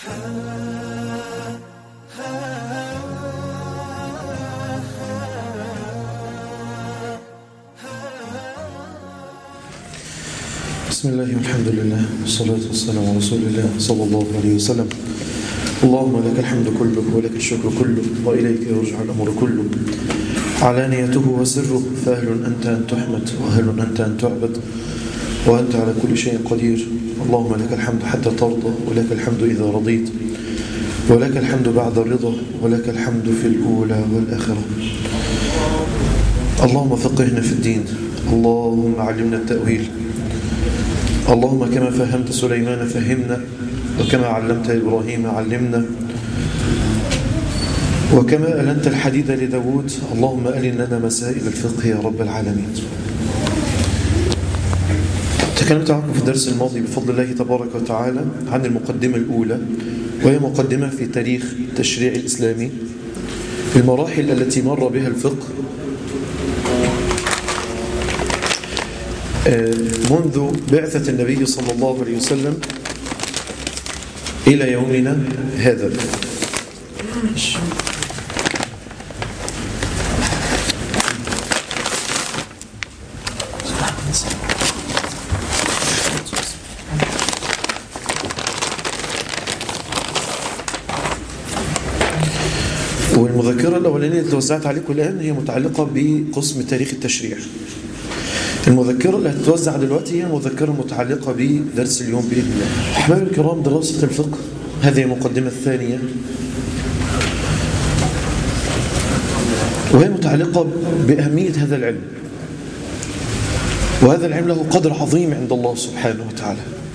بسم الله والحمد لله والصلاة والسلام على رسول الله صلى الله عليه وسلم اللهم لك الحمد كله ولك الشكر كله وإليك يرجع الأمر كله علانيته وسره فأهل أنت أن تحمد وأهل أنت أن تعبد وأنت على كل شيء قدير اللهم لك الحمد حتى ترضى ولك الحمد إذا رضيت ولك الحمد بعد الرضا ولك الحمد في الأولى والآخرة اللهم فقهنا في الدين اللهم علمنا التأويل اللهم كما فهمت سليمان فهمنا وكما علمت إبراهيم علمنا وكما ألنت الحديد لداود اللهم ألن لنا مسائل الفقه يا رب العالمين تكلمت عنكم في الدرس الماضي بفضل الله تبارك وتعالى عن المقدمة الأولى وهي مقدمة في تاريخ التشريع الإسلامي المراحل التي مر بها الفقه منذ بعثة النبي صلى الله عليه وسلم إلى يومنا هذا والمذكرة الأولانية اللي توزعت عليكم الآن هي متعلقة بقسم تاريخ التشريع المذكرة اللي هتتوزع دلوقتي هي مذكرة متعلقة بدرس اليوم بإذن الله أحبابي الكرام دراسة الفقه هذه المقدمة الثانية وهي متعلقة بأهمية هذا العلم وهذا العلم له قدر عظيم عند الله سبحانه وتعالى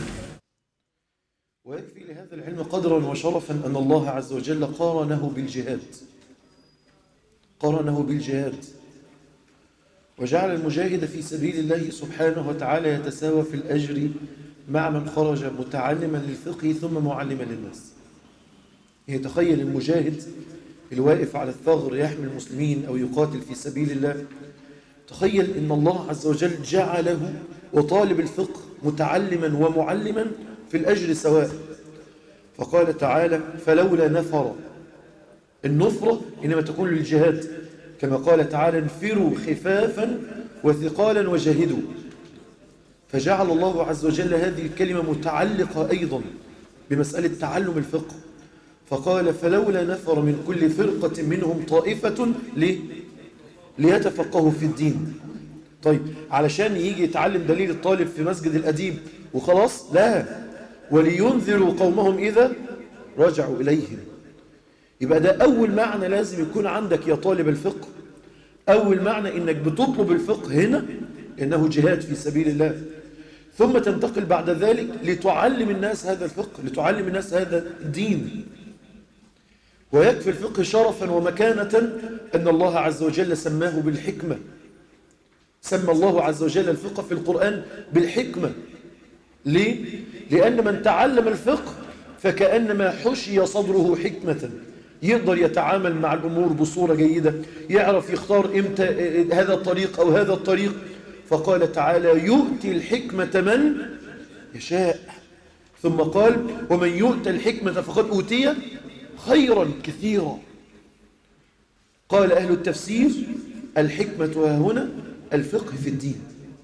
ويكفي لهذا العلم قدرا وشرفا أن الله عز وجل قارنه بالجهاد قارنه بالجهاد وجعل المجاهد في سبيل الله سبحانه وتعالى يتساوى في الأجر مع من خرج متعلما للفقه ثم معلما للناس يتخيل المجاهد الواقف على الثغر يحمي المسلمين أو يقاتل في سبيل الله تخيل إن الله عز وجل جعله وطالب الفقه متعلما ومعلما في الأجر سواء فقال تعالى فلولا نفر النفرة إنما تكون للجهاد كما قال تعالى انفروا خفافا وثقالا وجاهدوا فجعل الله عز وجل هذه الكلمة متعلقة أيضا بمسألة تعلم الفقه فقال فلولا نفر من كل فرقة منهم طائفة ليه؟ ليتفقهوا في الدين طيب علشان يجي يتعلم دليل الطالب في مسجد الأديب وخلاص لا ولينذروا قومهم إذا رجعوا إليهم يبقى ده أول معنى لازم يكون عندك يا طالب الفقه أول معنى إنك بتطلب الفقه هنا إنه جهاد في سبيل الله ثم تنتقل بعد ذلك لتعلم الناس هذا الفقه لتعلم الناس هذا الدين ويكفي الفقه شرفا ومكانة أن الله عز وجل سماه بالحكمة سمى الله عز وجل الفقه في القرآن بالحكمة ليه؟ لأن من تعلم الفقه فكأنما حشي صدره حكمة يقدر يتعامل مع الأمور بصورة جيدة يعرف يختار إمتى هذا الطريق أو هذا الطريق فقال تعالى يؤتي الحكمة من يشاء ثم قال ومن يؤتى الحكمة فقد أوتي خيرا كثيرا قال أهل التفسير الحكمة ها هنا الفقه في الدين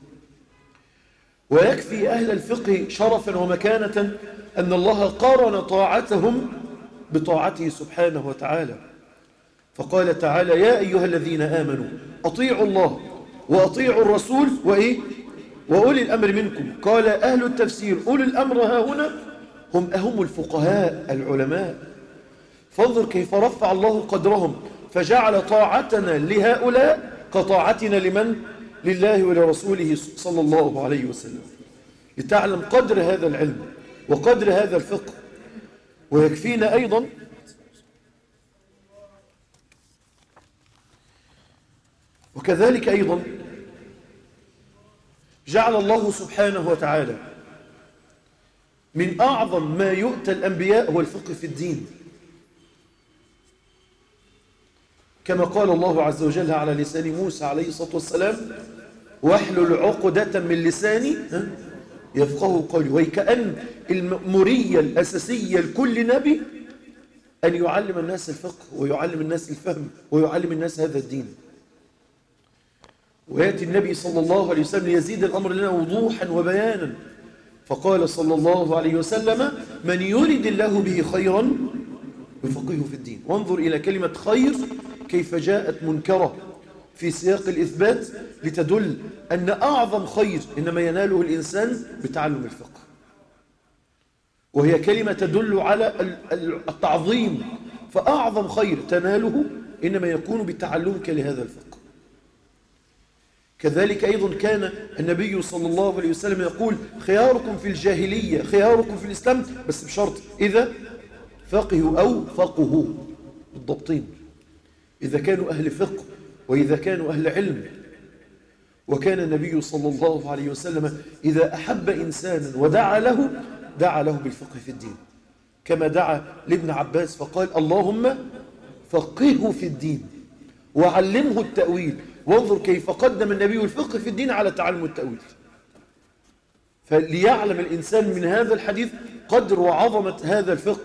ويكفي أهل الفقه شرفا ومكانة أن الله قارن طاعتهم بطاعته سبحانه وتعالى فقال تعالى يا أيها الذين آمنوا أطيعوا الله وأطيعوا الرسول وإيه وأولي الأمر منكم قال أهل التفسير أولي الأمر ها هنا هم أهم الفقهاء العلماء فانظر كيف رفع الله قدرهم فجعل طاعتنا لهؤلاء كطاعتنا لمن لله ولرسوله صلى الله عليه وسلم لتعلم قدر هذا العلم وقدر هذا الفقه ويكفينا أيضا وكذلك أيضا جعل الله سبحانه وتعالى من أعظم ما يؤتى الأنبياء هو الفقه في الدين كما قال الله عز وجل على لسان موسى عليه الصلاة والسلام واحلل عقدة من لساني يفقهوا قولي وكأن المأمورية الأساسية لكل نبي أن يعلم الناس الفقه ويعلم الناس الفهم ويعلم الناس هذا الدين ويأتي النبي صلى الله عليه وسلم ليزيد الأمر لنا وضوحا وبيانا فقال صلى الله عليه وسلم من يرد الله به خيرا يفقهه في الدين وانظر إلى كلمة خير كيف جاءت منكرة في سياق الإثبات لتدل أن أعظم خير إنما يناله الإنسان بتعلم الفقه وهي كلمة تدل على التعظيم فأعظم خير تناله إنما يكون بتعلمك لهذا الفقه كذلك أيضا كان النبي صلى الله عليه وسلم يقول خياركم في الجاهلية خياركم في الإسلام بس بشرط إذا فقهوا أو فقهوا بالضبطين إذا كانوا أهل فقه وإذا كانوا أهل علم وكان النبي صلى الله عليه وسلم إذا أحب إنسانا ودعا له دعا له بالفقه في الدين كما دعا لابن عباس فقال اللهم فقهه في الدين وعلمه التأويل وانظر كيف قدم النبي الفقه في الدين على تعلم التأويل فليعلم الإنسان من هذا الحديث قدر وعظمة هذا الفقه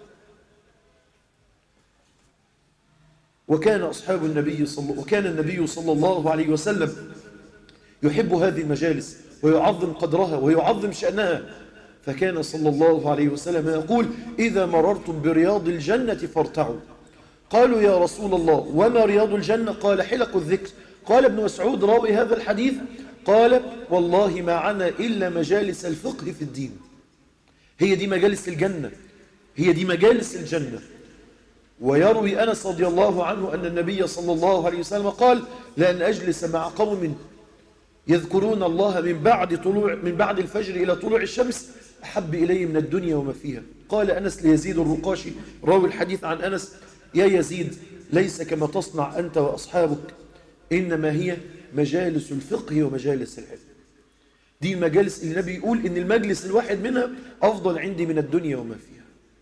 وكان أصحاب النبي صلى وكان النبي صلى الله عليه وسلم يحب هذه المجالس ويعظم قدرها ويعظم شأنها فكان صلى الله عليه وسلم يقول إذا مررتم برياض الجنة فارتعوا قالوا يا رسول الله وما رياض الجنة قال حلق الذكر قال ابن مسعود راوي هذا الحديث قال والله ما عنا إلا مجالس الفقه في الدين هي دي مجالس الجنة هي دي مجالس الجنة ويروي أنس رضي الله عنه أن النبي صلى الله عليه وسلم قال لأن أجلس مع قوم يذكرون الله من بعد طلوع من بعد الفجر إلى طلوع الشمس أحب إلي من الدنيا وما فيها قال أنس ليزيد الرقاشي راوي الحديث عن أنس يا يزيد ليس كما تصنع أنت وأصحابك إنما هي مجالس الفقه ومجالس العلم دي المجالس اللي النبي يقول إن المجلس الواحد منها أفضل عندي من الدنيا وما فيها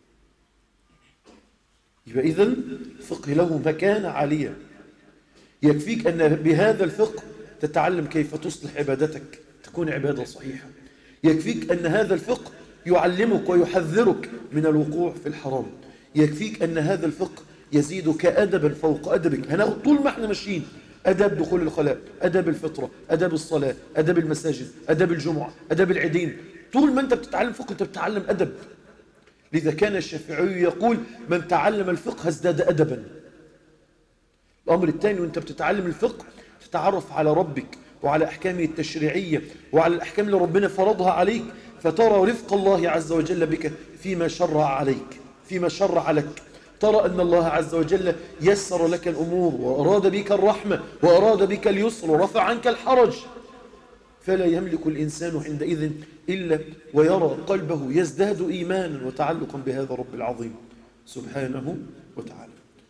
يبقى إذن الفقه له مكانة عالية يكفيك أن بهذا الفقه تتعلم كيف تصلح عبادتك تكون عبادة صحيحة يكفيك أن هذا الفقه يعلمك ويحذرك من الوقوع في الحرام يكفيك أن هذا الفقه يزيدك أدبا فوق أدبك هناخد طول ما احنا ماشيين أدب دخول الخلاء أدب الفطرة أدب الصلاة أدب المساجد أدب الجمعة أدب العيدين طول ما أنت بتتعلم فقه أنت بتتعلم أدب لذا كان الشافعي يقول من تعلم الفقه ازداد أدبا الأمر الثاني وأنت بتتعلم الفقه تتعرف على ربك وعلى أحكامه التشريعية وعلى الأحكام اللي ربنا فرضها عليك فترى رفق الله عز وجل بك فيما شرع عليك فيما شرع لك ترى أن الله عز وجل يسر لك الأمور وأراد بك الرحمة وأراد بك اليسر ورفع عنك الحرج فلا يملك الإنسان عندئذ إلا ويرى قلبه يزداد إيمانا وتعلقا بهذا الرب العظيم سبحانه وتعالى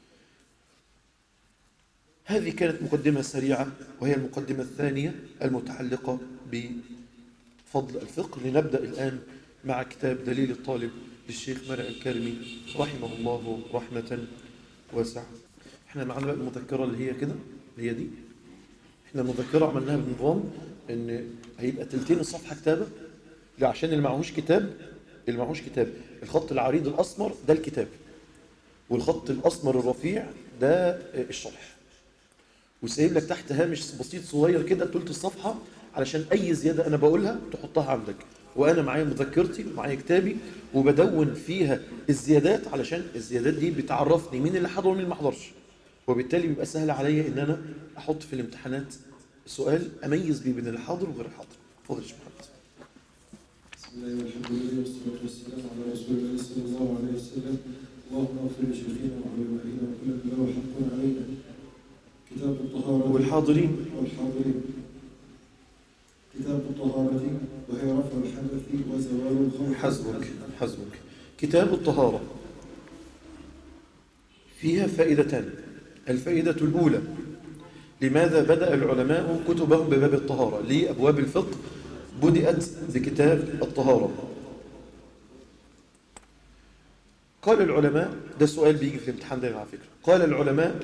هذه كانت مقدمة سريعة وهي المقدمة الثانية المتعلقة بفضل الفقه لنبدأ الآن مع كتاب دليل الطالب للشيخ مرع الكرمي رحمه الله رحمة واسعة احنا معنا بقى المذكرة اللي هي كده اللي هي دي احنا المذكرة عملناها بنظام ان هيبقى تلتين الصفحة كتابة لا عشان اللي معهوش كتاب اللي معهوش كتاب الخط العريض الأسمر ده الكتاب والخط الأسمر الرفيع ده الشرح وسايب لك تحت هامش بسيط صغير كده تلت الصفحة علشان أي زيادة أنا بقولها تحطها عندك وأنا معايا مذكرتي ومعايا كتابي وبدون فيها الزيادات علشان الزيادات دي بتعرفني مين اللي حضر ومين اللي ما حضرش وبالتالي بيبقى سهل عليا إن أنا أحط في الامتحانات سؤال أميز بيه بين الحاضر وغير الحاضر اتفضل يا شيخ محمد بسم الله والحمد لله والصلاة والسلام على رسول الله صلى الله عليه وسلم اللهم اغفر لشيخنا وعلمائنا وكل من له حق علينا كتاب الطهارة والحاضرين والحاضرين كتاب الطهارة وهي رفع الحدث وزوال الخوف حسبك حسبك كتاب الطهارة فيها فائدتان الفائدة الأولى لماذا بدأ العلماء كتبهم بباب الطهارة ليه أبواب الفقه بدأت بكتاب الطهارة قال العلماء ده سؤال بيجي في الامتحان دايما على فكرة قال العلماء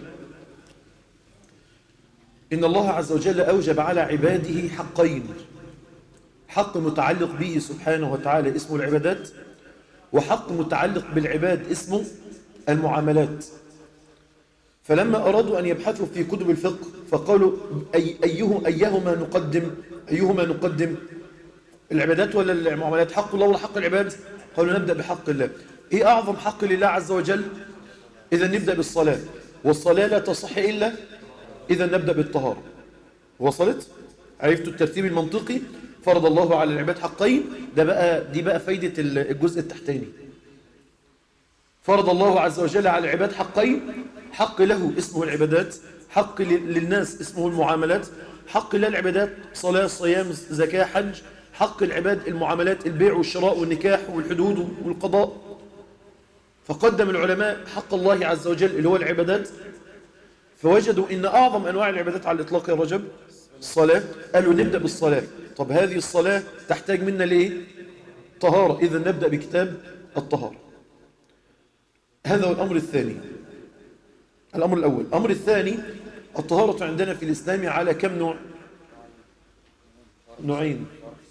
إن الله عز وجل أوجب على عباده حقين حق متعلق به سبحانه وتعالى اسمه العبادات وحق متعلق بالعباد اسمه المعاملات فلما أرادوا أن يبحثوا في كتب الفقه فقالوا أي أيه أيهما نقدم أيهما نقدم العبادات ولا المعاملات حق الله ولا حق العباد قالوا نبدأ بحق الله إيه أعظم حق لله عز وجل إذا نبدأ بالصلاة والصلاة لا تصح إلا إذا نبدأ بالطهارة وصلت عرفتوا الترتيب المنطقي فرض الله على العباد حقين ده بقى دي بقى فايدة الجزء التحتاني فرض الله عز وجل على العباد حقين حق له اسمه العبادات حق للناس اسمه المعاملات حق للعبادات صلاة صيام زكاة حج حق العباد المعاملات البيع والشراء والنكاح والحدود والقضاء فقدم العلماء حق الله عز وجل اللي هو العبادات فوجدوا ان اعظم انواع العبادات على الاطلاق يا رجب الصلاة قالوا نبدأ بالصلاة طب هذه الصلاة تحتاج منا ليه طهارة إذا نبدأ بكتاب الطهارة هذا هو الأمر الثاني الأمر الأول الأمر الثاني الطهارة عندنا في الإسلام على كم نوع نوعين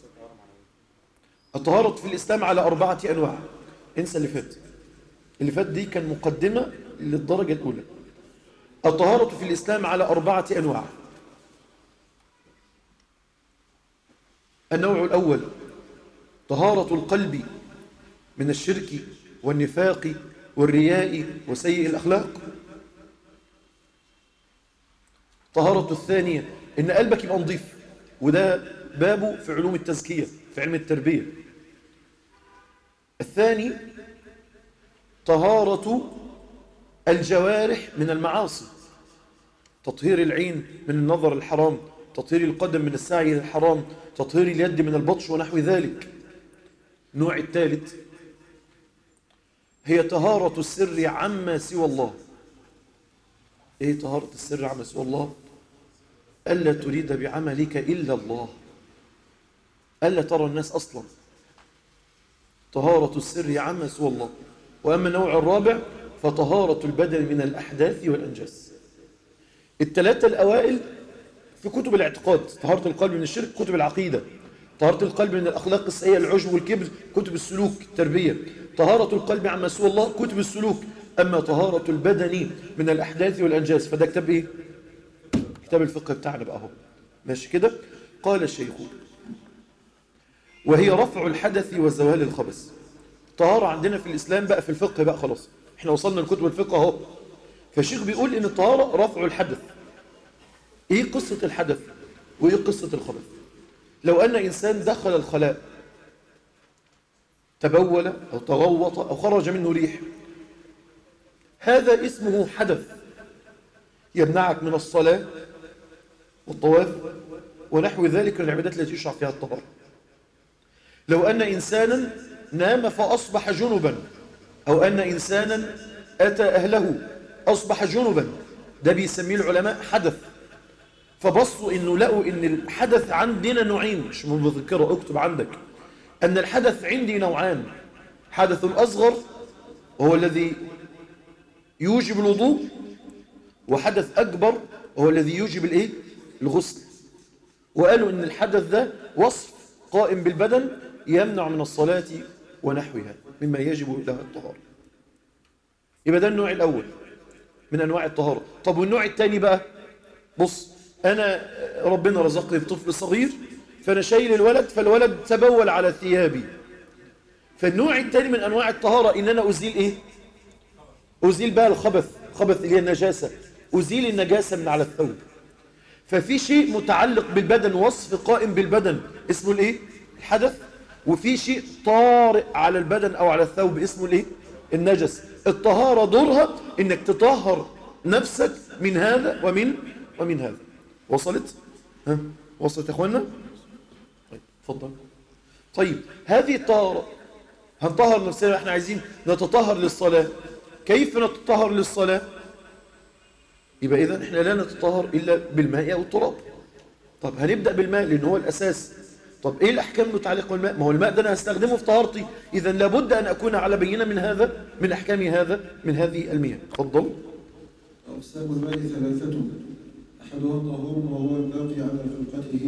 الطهارة في الإسلام على أربعة أنواع انسى اللي فات اللي فات دي كان مقدمة للدرجة الأولى الطهارة في الإسلام على أربعة أنواع النوع الأول طهارة القلب من الشرك والنفاق والرياء وسيء الأخلاق طهارة الثانية إن قلبك يبقى نظيف وده بابه في علوم التزكية في علم التربية الثاني طهارة الجوارح من المعاصي تطهير العين من النظر الحرام تطهير القدم من السعي الحرام تطهير اليد من البطش ونحو ذلك النوع الثالث هي طهارة السر عما سوى الله ايه طهارة السر عما سوى الله ألا تريد بعملك إلا الله ألا ترى الناس أصلا طهارة السر عما سوى الله وأما النوع الرابع فطهارة البدن من الأحداث والأنجاس الثلاثة الأوائل في كتب الاعتقاد طهارة القلب من الشرك كتب العقيدة طهارة القلب من الأخلاق السيئة العجب والكبر كتب السلوك التربية طهارة القلب عما سوى الله كتب السلوك أما طهارة البدن من الأحداث والأنجاس فده كتاب إيه؟ كتاب الفقه بتاعنا بقى اهو ماشي كده قال الشيخ وهي رفع الحدث وزوال الخبث طهارة عندنا في الإسلام بقى في الفقه بقى خلاص احنا وصلنا لكتب الفقه اهو فالشيخ بيقول ان الطهارة رفع الحدث ايه قصة الحدث وايه قصة الخبث لو ان انسان دخل الخلاء تبول او تغوط او خرج منه ريح هذا اسمه حدث يمنعك من الصلاة والطواف ونحو ذلك من العبادات التي يشرع فيها الطهارة لو أن إنسانا نام فأصبح جنبا أو أن إنسانا أتى أهله أصبح جنبا ده بيسميه العلماء حدث فبصوا إنه لقوا إن الحدث عندنا نوعين مش مذكرة اكتب عندك أن الحدث عندي نوعان حدث أصغر وهو الذي يوجب الوضوء وحدث أكبر وهو الذي يوجب الإيه؟ الغسل وقالوا إن الحدث ده وصف قائم بالبدن يمنع من الصلاة ونحوها مما يجب لها الطهارة يبقى ده النوع الأول من أنواع الطهارة طب والنوع الثاني بقى بص أنا ربنا رزقني بطفل صغير فأنا شايل الولد فالولد تبول على ثيابي فالنوع الثاني من أنواع الطهارة إن أنا أزيل إيه أزيل بقى الخبث خبث اللي هي النجاسة أزيل النجاسة من على الثوب ففي شيء متعلق بالبدن وصف قائم بالبدن اسمه الايه الحدث وفي شيء طارئ على البدن او على الثوب اسمه الايه النجس الطهارة دورها انك تطهر نفسك من هذا ومن ومن هذا وصلت ها وصلت يا اخوانا طيب اتفضل طيب هذه الطهارة هنطهر نفسنا احنا عايزين نتطهر للصلاة كيف نتطهر للصلاة يبقى إذا إحنا لا نتطهر إلا بالماء أو التراب طب هنبدأ بالماء لأن هو الأساس طب إيه الأحكام المتعلقة بالماء ما هو الماء ده أنا هستخدمه في طهارتي إذا لابد أن أكون على بينة من هذا من أحكام هذا من هذه المياه تفضل أقسام الماء ثلاثة أحدها طهور وهو الباقي على خلقته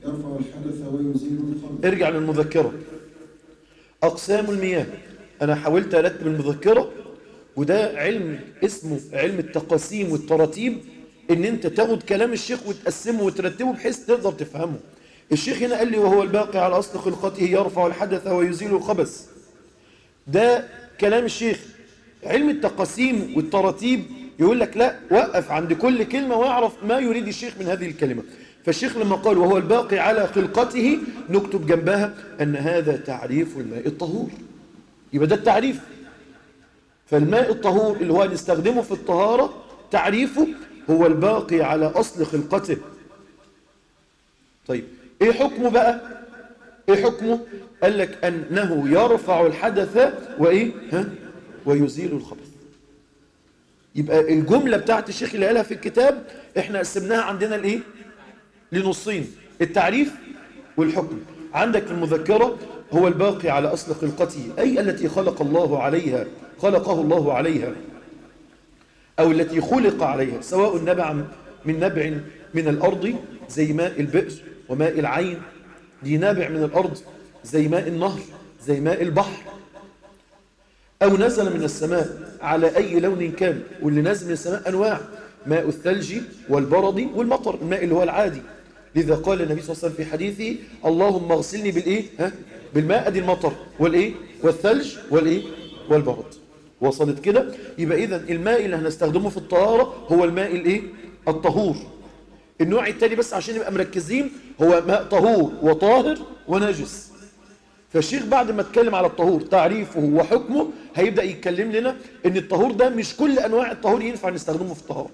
يرفع الحدث ويزيل الخبث ارجع للمذكرة أقسام المياه أنا حاولت أرتب المذكرة وده علم اسمه علم التقاسيم والتراتيب إن أنت تاخد كلام الشيخ وتقسمه وترتبه بحيث تقدر تفهمه الشيخ هنا قال لي وهو الباقي على أصل خلقته يرفع الحدث ويزيل الخبث ده كلام الشيخ علم التقاسيم والتراتيب يقول لك لا وقف عند كل كلمة واعرف ما يريد الشيخ من هذه الكلمة فالشيخ لما قال وهو الباقي على خلقته نكتب جنبها أن هذا تعريف الماء الطهور يبقى ده التعريف فالماء الطهور اللي هو نستخدمه في الطهارة تعريفه هو الباقي على أصل خلقته طيب ايه حكمه بقى ايه حكمه قال لك انه يرفع الحدث وايه ها ويزيل الخبث يبقى الجملة بتاعت الشيخ اللي قالها في الكتاب احنا قسمناها عندنا الايه لنصين التعريف والحكم عندك في المذكرة هو الباقي على أصل خلقته أي التي خلق الله عليها خلقه الله عليها أو التي خلق عليها سواء نبع من نبع من الأرض زي ماء البئر وماء العين دي نابع من الأرض زي ماء النهر زي ماء البحر أو نزل من السماء على أي لون كان واللي نزل من السماء أنواع ماء الثلج والبرد والمطر الماء اللي هو العادي لذا قال النبي صلى الله عليه وسلم في حديثه اللهم اغسلني بالإيه ها بالماء دي المطر والإيه والثلج والإيه والبرد وصلت كده يبقى إذا الماء اللي هنستخدمه في الطهارة هو الماء الإيه الطهور النوع التاني بس عشان نبقى مركزين هو ماء طهور وطاهر ونجس فالشيخ بعد ما اتكلم على الطهور تعريفه وحكمه هيبدأ يتكلم لنا ان الطهور ده مش كل انواع الطهور ينفع نستخدمه في الطهارة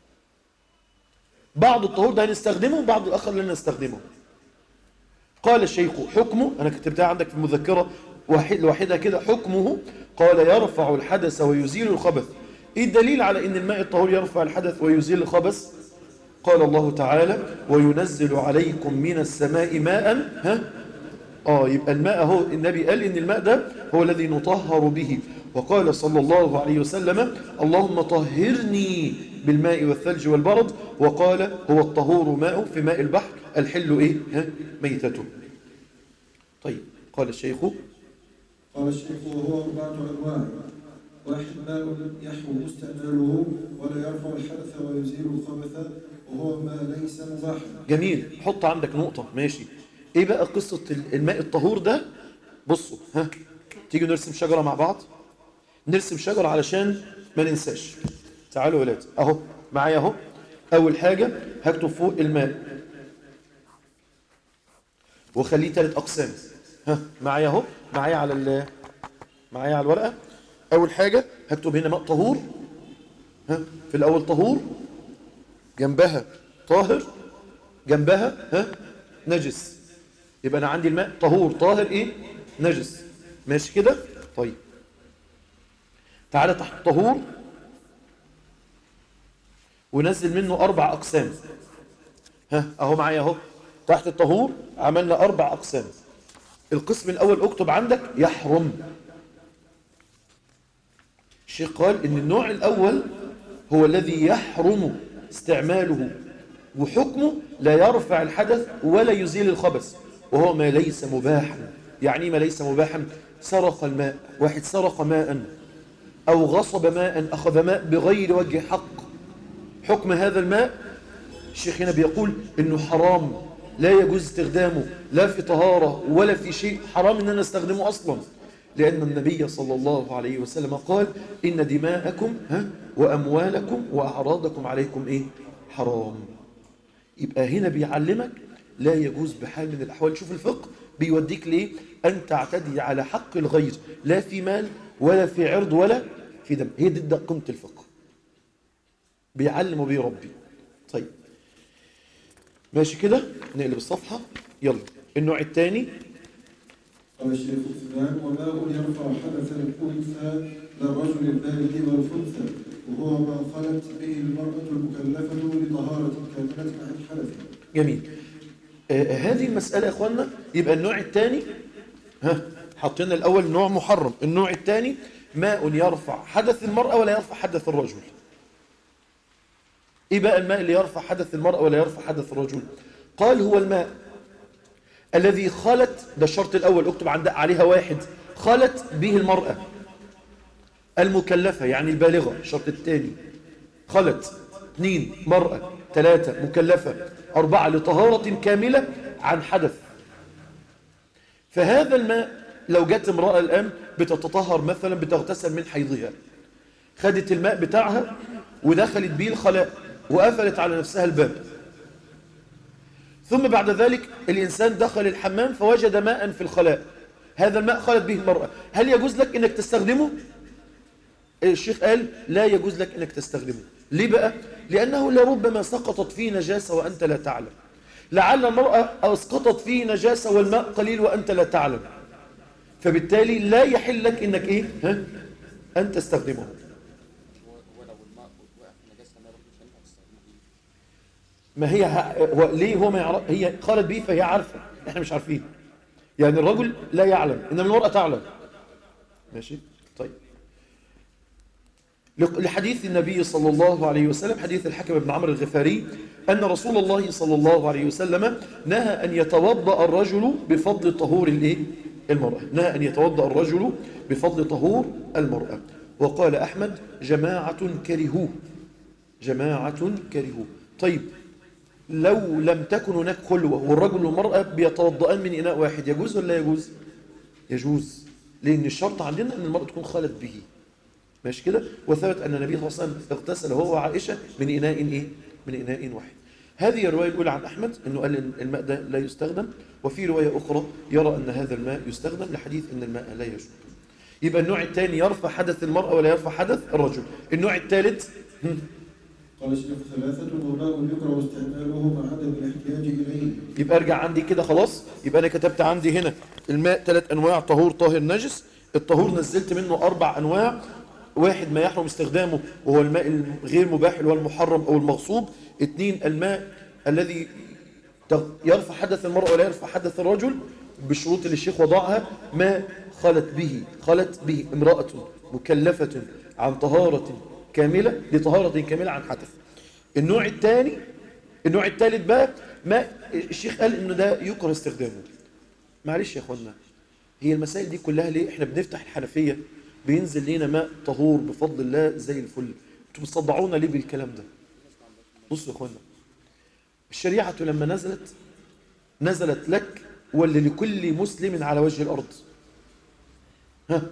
بعض الطهور ده هنستخدمه وبعض الاخر لن نستخدمه قال الشيخ حكمه انا كتبتها عندك في المذكرة واحد لوحدها كده حكمه قال يرفع الحدث ويزيل الخبث ايه الدليل على ان الماء الطهور يرفع الحدث ويزيل الخبث قال الله تعالى وينزل عليكم من السماء ماء ها آه يبقى الماء هو النبي قال إن الماء ده هو الذي نطهر به وقال صلى الله عليه وسلم اللهم طهرني بالماء والثلج والبرد وقال هو الطهور ماء في ماء البحر الحل إيه ها ميتته طيب قال الشيخ قال الشيخ وهو أربعة أنواع واحد ماء يحوم مستعماله ولا يرفع الحدث ويزيل الخبث وهو ما ليس مباحا جميل حط عندك نقطة ماشي ايه بقى قصة الماء الطهور ده بصوا ها تيجوا نرسم شجرة مع بعض نرسم شجرة علشان ما ننساش تعالوا يا ولاد اهو معايا اهو اول حاجة هكتب فوق الماء وخليه ثلاث اقسام ها معايا اهو معايا على ال معايا على الورقة اول حاجة هكتب هنا ماء طهور ها في الاول طهور جنبها طاهر جنبها ها نجس يبقى انا عندي الماء طهور طاهر ايه نجس ماشي كده طيب تعالى تحت طهور ونزل منه اربع اقسام ها اهو معايا اهو تحت الطهور عملنا اربع اقسام القسم الاول اكتب عندك يحرم الشيخ قال ان النوع الاول هو الذي يحرم استعماله وحكمه لا يرفع الحدث ولا يزيل الخبث وهو ما ليس مباحا يعني ما ليس مباحا سرق الماء واحد سرق ماء أو غصب ماء أخذ ماء بغير وجه حق حكم هذا الماء الشيخ هنا بيقول إنه حرام لا يجوز استخدامه لا في طهارة ولا في شيء حرام إن أنا استخدمه أصلا لأن النبي صلى الله عليه وسلم قال إن دماءكم ها وأموالكم وأعراضكم عليكم إيه حرام يبقى هنا بيعلمك لا يجوز بحال من الأحوال شوف الفقه بيوديك ليه أن تعتدي على حق الغير لا في مال ولا في عرض ولا في دم هي دي ده قيمة الفقه بيعلم وبيربي طيب ماشي كده نقلب الصفحة يلا النوع الثاني قال الشيخ عثمان وماء يرفع حدث الأنثى للرجل البالغ والخنثى وهو ما خلت به المرأة المكلفة لطهارة كاملة عن حدثها جميل آه هذه المسألة يا أخوانا يبقى النوع الثاني ها حطينا الأول نوع محرم النوع الثاني ماء يرفع حدث المرأة ولا يرفع حدث الرجل إيه بقى الماء اللي يرفع حدث المرأة ولا يرفع حدث الرجل قال هو الماء الذي خلت ده الشرط الأول اكتب عند عليها واحد خلت به المرأة المكلفة يعني البالغة الشرط الثاني خلت اثنين مرأة ثلاثة مكلفة أربعة لطهارة كاملة عن حدث فهذا الماء لو جت امرأة الآن بتتطهر مثلا بتغتسل من حيضها خدت الماء بتاعها ودخلت بيه الخلاء وقفلت على نفسها الباب ثم بعد ذلك الإنسان دخل الحمام فوجد ماء في الخلاء هذا الماء خلت به المرأة هل يجوز لك أنك تستخدمه؟ الشيخ قال لا يجوز لك أنك تستخدمه ليه بقى؟ لأنه لربما سقطت فيه نجاسة وأنت لا تعلم لعل المرأة أسقطت فيه نجاسة والماء قليل وأنت لا تعلم فبالتالي لا يحل لك أنك إيه؟ ها؟ أن تستخدمه ولو الماء وقع في نجاسة ما يروح مش هينفع تستخدمه فيه. ما هي ه... هو ليه هو ما يعرف هي قالت به فهي عارفة احنا مش عارفين يعني الرجل لا يعلم انما المرأة تعلم ماشي طيب لق- لحديث النبي صلى الله عليه وسلم حديث الحكم بن عمرو الغفاري أن رسول الله صلى الله عليه وسلم نهى أن يتوضأ الرجل بفضل طهور الإيه؟ المرأة نهى أن يتوضأ الرجل بفضل طهور المرأة وقال أحمد جماعة كرهوه جماعة كرهوه طيب لو لم تكن هناك خلوة والرجل والمرأة بيتوضئان من إناء واحد يجوز ولا لا يجوز يجوز لأن الشرط عندنا أن المرأة تكون خالت به ماشي كده وثبت أن النبي صلى الله عليه وسلم اغتسل هو وعائشة من إناء إيه من إناء واحد هذه الرواية الأولى عن أحمد أنه قال إن الماء ده لا يستخدم وفي رواية أخرى يرى أن هذا الماء يستخدم لحديث أن الماء لا يجوز يبقى النوع الثاني يرفع حدث المرأة ولا يرفع حدث الرجل النوع الثالث هم، قال الشيخ ثلاثة وماء يكره استعماله مع عدم الاحتياج إليه يبقى ارجع عندي كده خلاص يبقى انا كتبت عندي هنا الماء ثلاث انواع طهور طاهر نجس الطهور نزلت منه اربع انواع واحد ما يحرم استخدامه وهو الماء الغير مباح اللي هو المحرم او المغصوب اثنين الماء الذي تغ- يرفع حدث المرء ولا يرفع حدث الرجل بالشروط اللي الشيخ وضعها ما خلت به خلت به امرأة مكلفة عن طهارة كاملة لطهارة كاملة عن حدث النوع الثاني النوع الثالث بقى ما الشيخ قال انه ده يكره استخدامه معلش يا اخوانا هي المسائل دي كلها ليه احنا بنفتح الحنفية بينزل لنا ماء طهور بفضل الله زي الفل انتوا بتصدعونا ليه بالكلام ده بصوا يا اخوانا الشريعة لما نزلت نزلت لك ولا لكل مسلم على وجه الأرض ها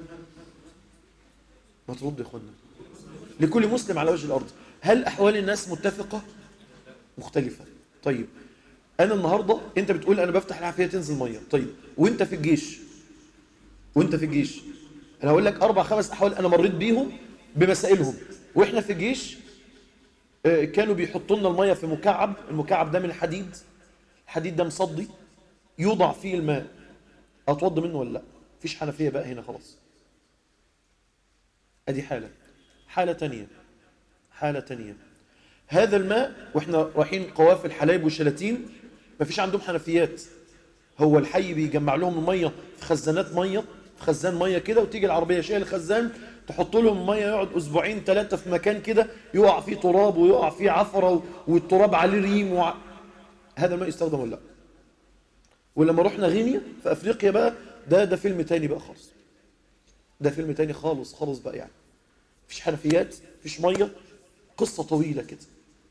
ما ترد يا اخوانا لكل مسلم على وجه الأرض هل أحوال الناس متفقة مختلفة طيب أنا النهاردة أنت بتقول أنا بفتح الحنفية تنزل مية طيب وأنت في الجيش وأنت في الجيش أنا هقول لك أربع خمس أحوال أنا مريت بيهم بمسائلهم وإحنا في الجيش آه، كانوا بيحطوا لنا المية في مكعب المكعب ده من الحديد الحديد ده مصدي يوضع فيه الماء أتوضى منه ولا لا مفيش حنفية بقى هنا خلاص أدي حالة حالة تانية حالة تانية هذا الماء واحنا رايحين قوافل حلايب وشلاتين مفيش عندهم حنفيات هو الحي بيجمع لهم الميه في خزانات ميه في خزان ميه كده وتيجي العربيه شايل الخزان تحط لهم الميه يقعد اسبوعين ثلاثه في مكان كده يقع فيه تراب ويقع فيه عفره و- والتراب عليه ريم وع... هذا الماء يستخدم ولا لا ولما رحنا غينيا في افريقيا بقى ده ده فيلم تاني بقى خالص ده فيلم تاني خالص خالص بقى يعني مفيش حنفيات مفيش ميه قصه طويله كده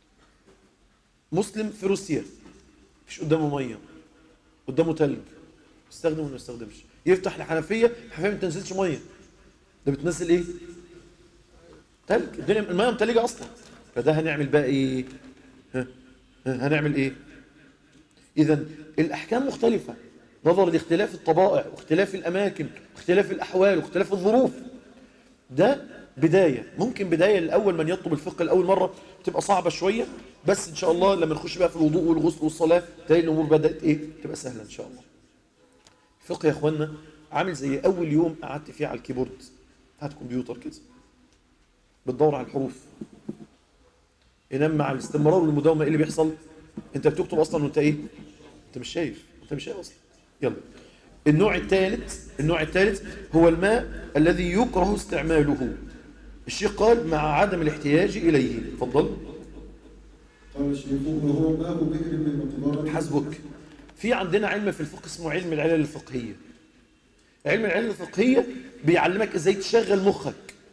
مسلم في روسيا مفيش قدامه ميه قدامه تلج يستخدم ولا ما يستخدمش يفتح الحنفيه الحنفيه ما بتنزلش ميه ده بتنزل ايه تلج الدنيا الميه متلجه اصلا فده هنعمل بقى ايه ها؟ ها هنعمل ايه اذا الاحكام مختلفه نظرا لاختلاف الطبائع واختلاف الاماكن واختلاف الاحوال واختلاف الظروف ده بداية ممكن بداية لأول من يطلب الفقه لأول مرة تبقى صعبة شوية بس إن شاء الله لما نخش بقى في الوضوء والغسل والصلاة تلاقي الأمور بدأت إيه تبقى سهلة إن شاء الله الفقه يا إخوانا عامل زي أول يوم قعدت فيه على الكيبورد هات كمبيوتر كده بتدور على الحروف إنما مع الاستمرار والمداومة إيه اللي بيحصل أنت بتكتب أصلا وأنت إيه أنت مش شايف أنت مش شايف أصلا يلا النوع الثالث النوع الثالث هو الماء الذي يكره استعماله الشيخ قال مع عدم الاحتياج إليه تفضل قال الشيخ وهو ماء بئر من مقبرة حسبك في عندنا علم في الفقه اسمه علم العلل الفقهية علم العلل الفقهية بيعلمك ازاي تشغل مخك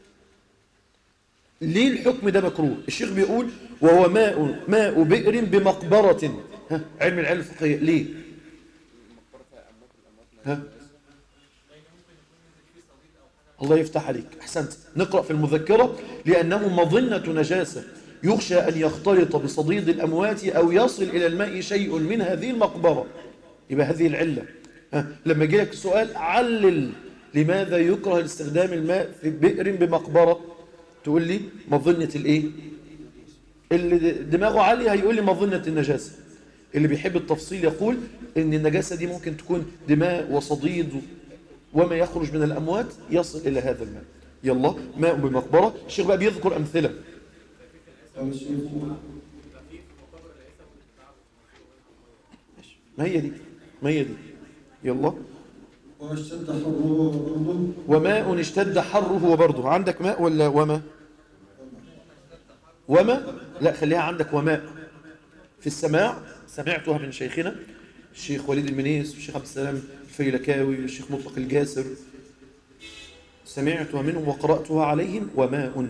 ليه الحكم ده مكروه الشيخ بيقول وهو ماء ماء بئر بمقبرة ها علم العلل الفقهية ليه المقبرة فيها أموات الأموات ها الله يفتح عليك احسنت نقرأ في المذكرة لأنه مظنة نجاسة يخشى أن يختلط بصديد الأموات أو يصل إلى الماء شيء من هذه المقبرة يبقى هذه العلة ها لما يجي لك سؤال علل لماذا يكره استخدام الماء في بئر بمقبرة تقول لي مظنة الايه اللي دماغه عالية هيقول لي مظنة النجاسة اللي بيحب التفصيل يقول ان النجاسة دي ممكن تكون دماء وصديد وما يخرج من الأموات يصل إلى هذا الماء يلا ماء بمقبرة الشيخ بقى بيذكر أمثلة قال الشيخ ما هي دي ما هي دي يلا واشتد حره وبرده وماء اشتد حره وبرده عندك ماء ولا وما وما لا خليها عندك وماء في السماع سمعتها من شيخنا الشيخ وليد المنيس والشيخ عبد السلام الفيلكاوي والشيخ مطلق الجاسر سمعتها منهم وقرأتها عليهم وماء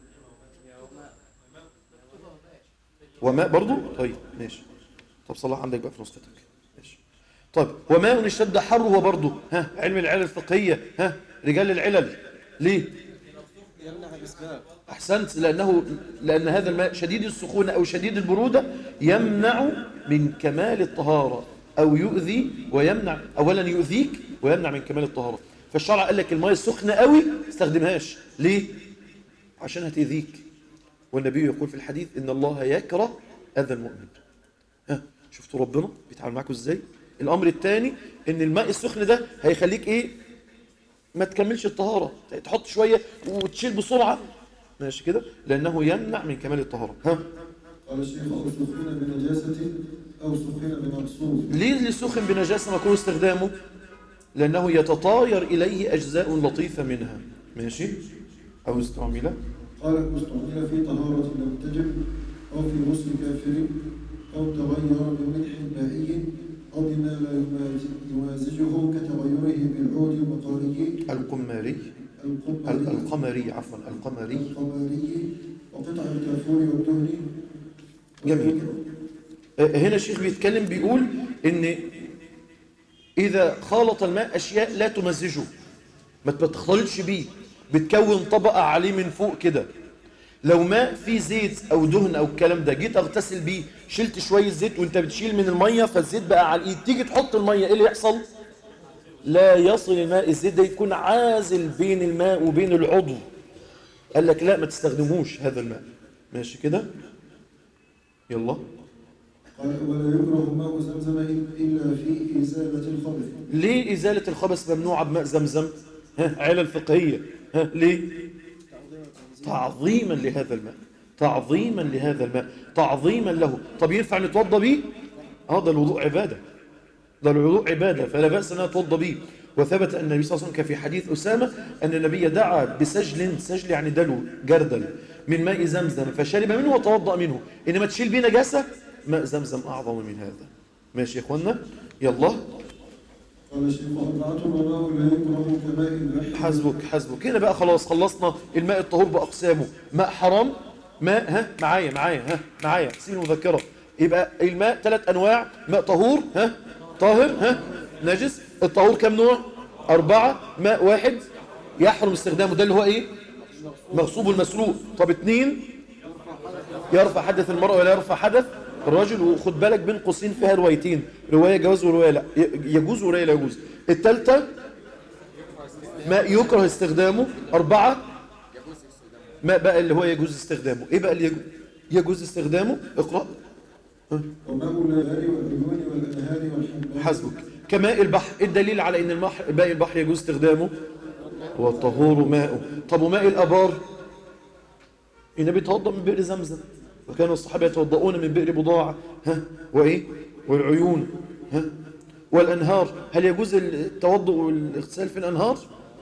وماء برضو طيب ماشي طب صلاح عندك بقى في نسختك ماشي طيب وماء اشتد حره برضو ها علم العلل الفقهية ها رجال العلل ليه يمنع الإسباب أحسنت لأنه لأن هذا الماء شديد السخونة أو شديد البرودة يمنع من كمال الطهارة أو يؤذي ويمنع أولا يؤذيك ويمنع من كمال الطهارة فالشرع قال لك الماء السخنة قوي استخدمهاش ليه؟ عشان هتأذيك والنبي يقول في الحديث إن الله يكره أذى المؤمن ها شفتوا ربنا بيتعامل معاكم إزاي؟ الأمر الثاني إن الماء السخن ده هيخليك إيه؟ ما تكملش الطهارة تحط شوية وتشيل بسرعة ماشي كده لأنه يمنع من كمال الطهارة ها قال الشيخ أو سخن بنجاسة أو سخن بمقصود ليه اللي سخن بنجاسة مكروه استخدامه لأنه يتطاير إليه أجزاء لطيفة منها ماشي أو استعمل قال استعمل في طهارة لم تجب أو في غسل كافر أو تغير بملح مائي أو بما لا يماز- يمازجه كتغيره بالعود المقاري القماري ال- القمري القمري عفوا القمري القمري وقطع الكافور والدهن جميل. آه، هنا الشيخ بيتكلم بيقول إن إذا خالط الماء أشياء لا تمزجه ما تختلطش بيه بتكون طبقة عليه من فوق كده لو ماء فيه زيت أو دهن أو الكلام ده جيت أغتسل بيه شلت شوية زيت وانت بتشيل من المية فالزيت بقى على الإيد تيجي تحط المية إيه اللي يحصل؟ لا يصل الماء الزيت ده يكون عازل بين الماء وبين العضو قال لك لا ما تستخدموش هذا الماء ماشي كده يلا قال ولا يكره ماء زمزم إلا في إزالة الخبث ليه إزالة الخبث ممنوعة بماء زمزم ها علل فقهية ها ليه تعظيما لهذا الماء تعظيما لهذا الماء تعظيما له طب ينفع نتوضى بيه اه ده الوضوء عبادة ده الوضوء عبادة فلا بأس أن نتوضى به وثبت أن النبي صلى الله عليه وسلم كان في حديث أسامة أن النبي دعا بسجل سجل يعني دلو جردل من ماء زمزم فشرب منه وتوضأ منه إنما تشيل بيه نجاسة ماء زمزم أعظم من هذا ماشي يا إخوانا يلا قال الشيخ أربعة وماء لا يكره كماء البحر حسبك حسبك هنا بقى خلاص خلصنا الماء الطهور بأقسامه ماء حرام ماء ها معايا معايا ها معايا سيب المذكرة يبقى الماء ثلاث أنواع ماء طهور ها طاهر ها نجس الطهور كم نوع أربعة ماء واحد يحرم استخدامه ده اللي هو إيه مغصوب المسروق طب اتنين يرفع حدث المرأة ولا يرفع حدث الرجل وخد بالك بين قوسين فيها روايتين رواية جواز ورواية لا ي- يجوز ورواية لا يجوز الثالثة ما يكره استخدامه أربعة ما بقى اللي هو يجوز استخدامه إيه بقى اللي يجوز, يجوز استخدامه اقرأ وماء النهار والعيون والأنهار والحمام حسبك كماء البحر إيه الدليل على ان الماء ماء البحر يجوز استخدامه والطهور ماءه طب وماء الابار النبي توضا من بئر زمزم وكان الصحابه يتوضؤون من بئر بضاعه ها وايه والعيون ها والانهار هل يجوز التوضؤ والاغتسال في الانهار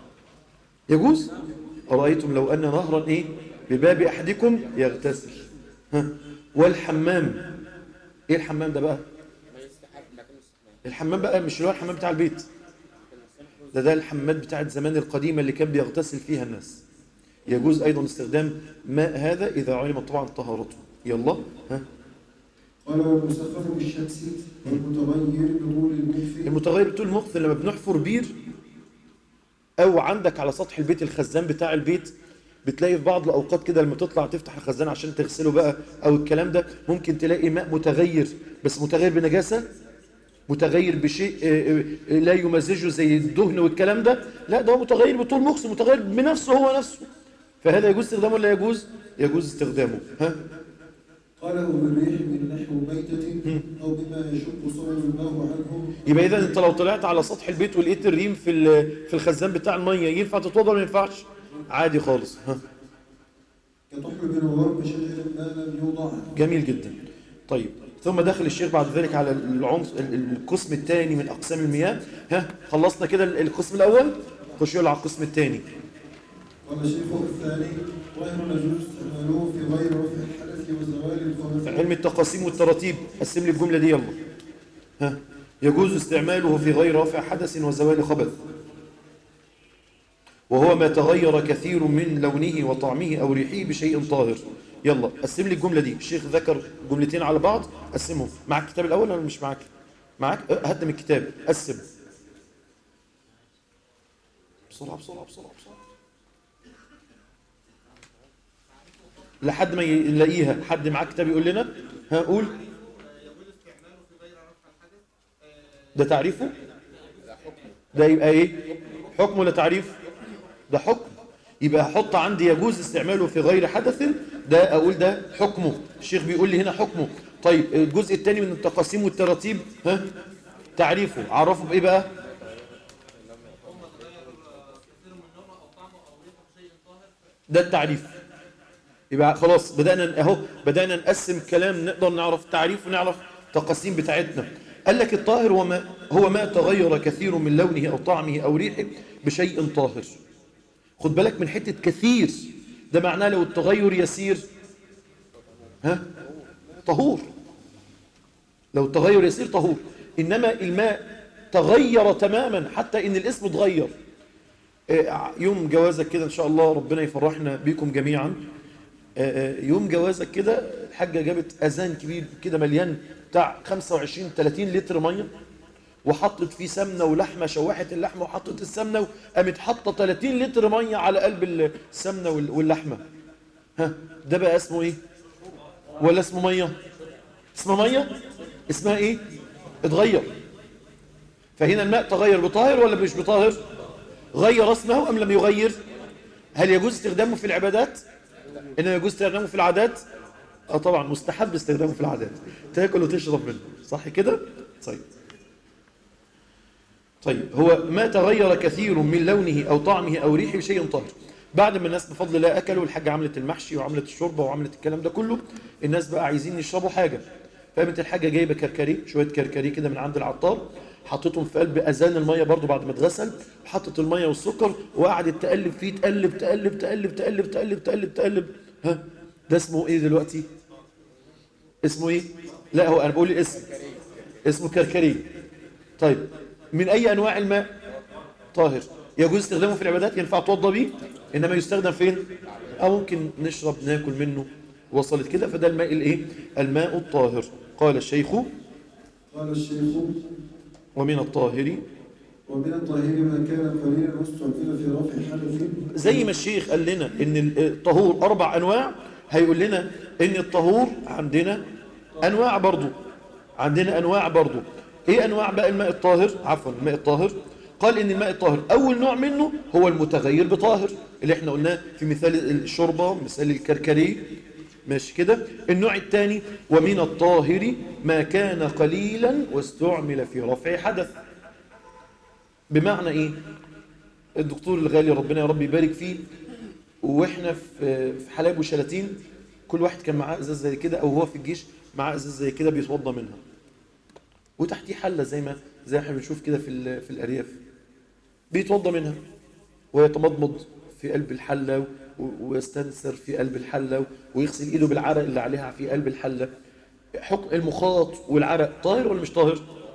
يجوز ارايتم لو ان نهرا ايه بباب احدكم يغتسل ها والحمام ايه الحمام ده بقى ما يستحب مكان الاستحمام الحمام بقى مش اللي هو الحمام بتاع البيت ده ده الحمامات بتاعت زمان القديمة اللي كان بيغتسل فيها الناس يجوز أيضا استخدام ماء هذا إذا علمت طبعا طهارته يلا ها قال والمسخر بالشمس والمتغير بطول المكفي المتغير بتقول مخ لما بنحفر بير او عندك على سطح البيت الخزان بتاع البيت بتلاقي في بعض الاوقات كده لما تطلع تفتح الخزان عشان تغسله بقى او الكلام ده ممكن تلاقي ماء متغير بس متغير بنجاسه متغير بشيء آه، آه، لا يمزجه زي الدهن والكلام ده لا ده هو متغير بطول مخ متغير بنفسه هو نفسه فهذا يجوز استخدامه ولا يجوز يجوز استخدامه ها قال أو بالريح من نحو ميتة أو بما يشق صوم الله عنه يبقى اذا انت لو طلعت على سطح البيت ولقيت الريم في ال- في الخزان بتاع الميه ينفع تتوضا ولا ما ينفعش عادي خالص ها كطحلب وغرب شجر ما لم يوضع جميل جدا طيب ثم دخل الشيخ بعد ذلك على العنصر القسم الثاني من اقسام المياه ها خلصنا كده القسم الاول خش يلا على القسم الثاني قال الشيخ الثاني غير يجوز استعماله في غير رفع الحدث وزوال الخبث علم التقاسيم والتراتيب قسم لي الجمله دي يلا ها يجوز استعماله في غير رفع حدث وزوال خبث وهو ما تغير كثير من لونه وطعمه او ريحه بشيء طاهر يلا قسم لي الجمله دي الشيخ ذكر جملتين على بعض قسمهم معك الكتاب الاول ولا مش معك معك أه، هات من الكتاب قسم بسرعه بسرعه بسرعه بسرعه لحد ما يلاقيها حد معاه كتاب يقول لنا هقول ده تعريفه ده يبقى ايه حكم ولا تعريف ده حكم يبقى احط عندي يجوز استعماله في غير حدث ده اقول ده حكمه الشيخ بيقول لي هنا حكمه طيب الجزء الثاني من التقاسيم والتراتيب ها تعريفه عرفه بايه بقى ده التعريف يبقى خلاص بدأنا اهو بدأنا نقسم كلام نقدر نعرف تعريف ونعرف تقاسيم بتاعتنا قال لك الطاهر هو ما هو ما تغير كثير من لونه أو طعمه أو ريحه بشيء طاهر خد بالك من حتة كثير ده معناه لو التغير يسير ها طهور لو التغير يسير طهور إنما الماء تغير تماما حتى إن الاسم اتغير آه، يوم جوازك كده إن شاء الله ربنا يفرحنا بيكم جميعا آه، آه، يوم جوازك كده الحاجة جابت أذان كبير كده مليان بتاع 25 30 لتر مية وحطت فيه سمنة ولحمة شوحت اللحمة وحطت السمنة وقامت حاطة 30 لتر مية على قلب السمنة وال- واللحمة ها ده بقى اسمه ايه ولا اسمه مية اسمه مية اسمها ايه اتغير فهنا الماء تغير بطاهر ولا مش بطاهر غير اسمه ام لم يغير هل يجوز استخدامه في العبادات انه يجوز استخدامه في العادات اه طبعا مستحب استخدامه في العادات تاكل وتشرب منه صح كده طيب طيب هو ما تغير كثير من لونه او طعمه او ريحه بشيء طاهر بعد ما الناس بفضل الله اكلوا الحاجه عملت المحشي وعملت الشوربه وعملت الكلام ده كله الناس بقى عايزين يشربوا حاجه فقامت الحاجه جايبه كركري شويه كركري كده من عند العطار حطيتهم في قلب اذان الميه برضو بعد ما اتغسل حطت الميه والسكر وقعدت تقلب فيه تقلب تقلب تقلب تقلب تقلب تقلب تقلب ها ده اسمه ايه دلوقتي اسمه ايه لا هو انا بقول الاسم اسمه كركري طيب من اي انواع الماء طاهر يجوز استخدامه في العبادات ينفع توضى بيه انما يستخدم فين او ممكن نشرب ناكل منه وصلت كده فده الماء الايه الماء الطاهر قال الشيخ قال الشيخ ومن الطاهر ومن الطاهر ما كان قليلا واستعمل في رفع حدث زي ما الشيخ قال لنا ان الطهور اربع انواع هيقول لنا ان الطهور عندنا انواع برضو عندنا انواع برضو ايه انواع بقى الماء الطاهر عفوا الماء الطاهر قال ان الماء الطاهر اول نوع منه هو المتغير بطاهر اللي احنا قلناه في مثال الشوربه مثال الكركري ماشي كده النوع الثاني ومن الطاهر ما كان قليلا واستعمل في رفع حدث بمعنى ايه الدكتور الغالي ربنا يا رب يبارك فيه واحنا في في حلايب وشلاتين كل واحد كان معاه ازاز زي كده او هو في الجيش معاه ازاز زي كده بيتوضى منها وتحتيه حله زي ما زي ما احنا بنشوف كده في ال- في الارياف بيتوضى منها ويتمضمض في قلب الحله و- ويستنثر في قلب الحله ويغسل ايده بالعرق اللي عليها في قلب الحله حكم المخاط والعرق طاهر ولا مش طاهر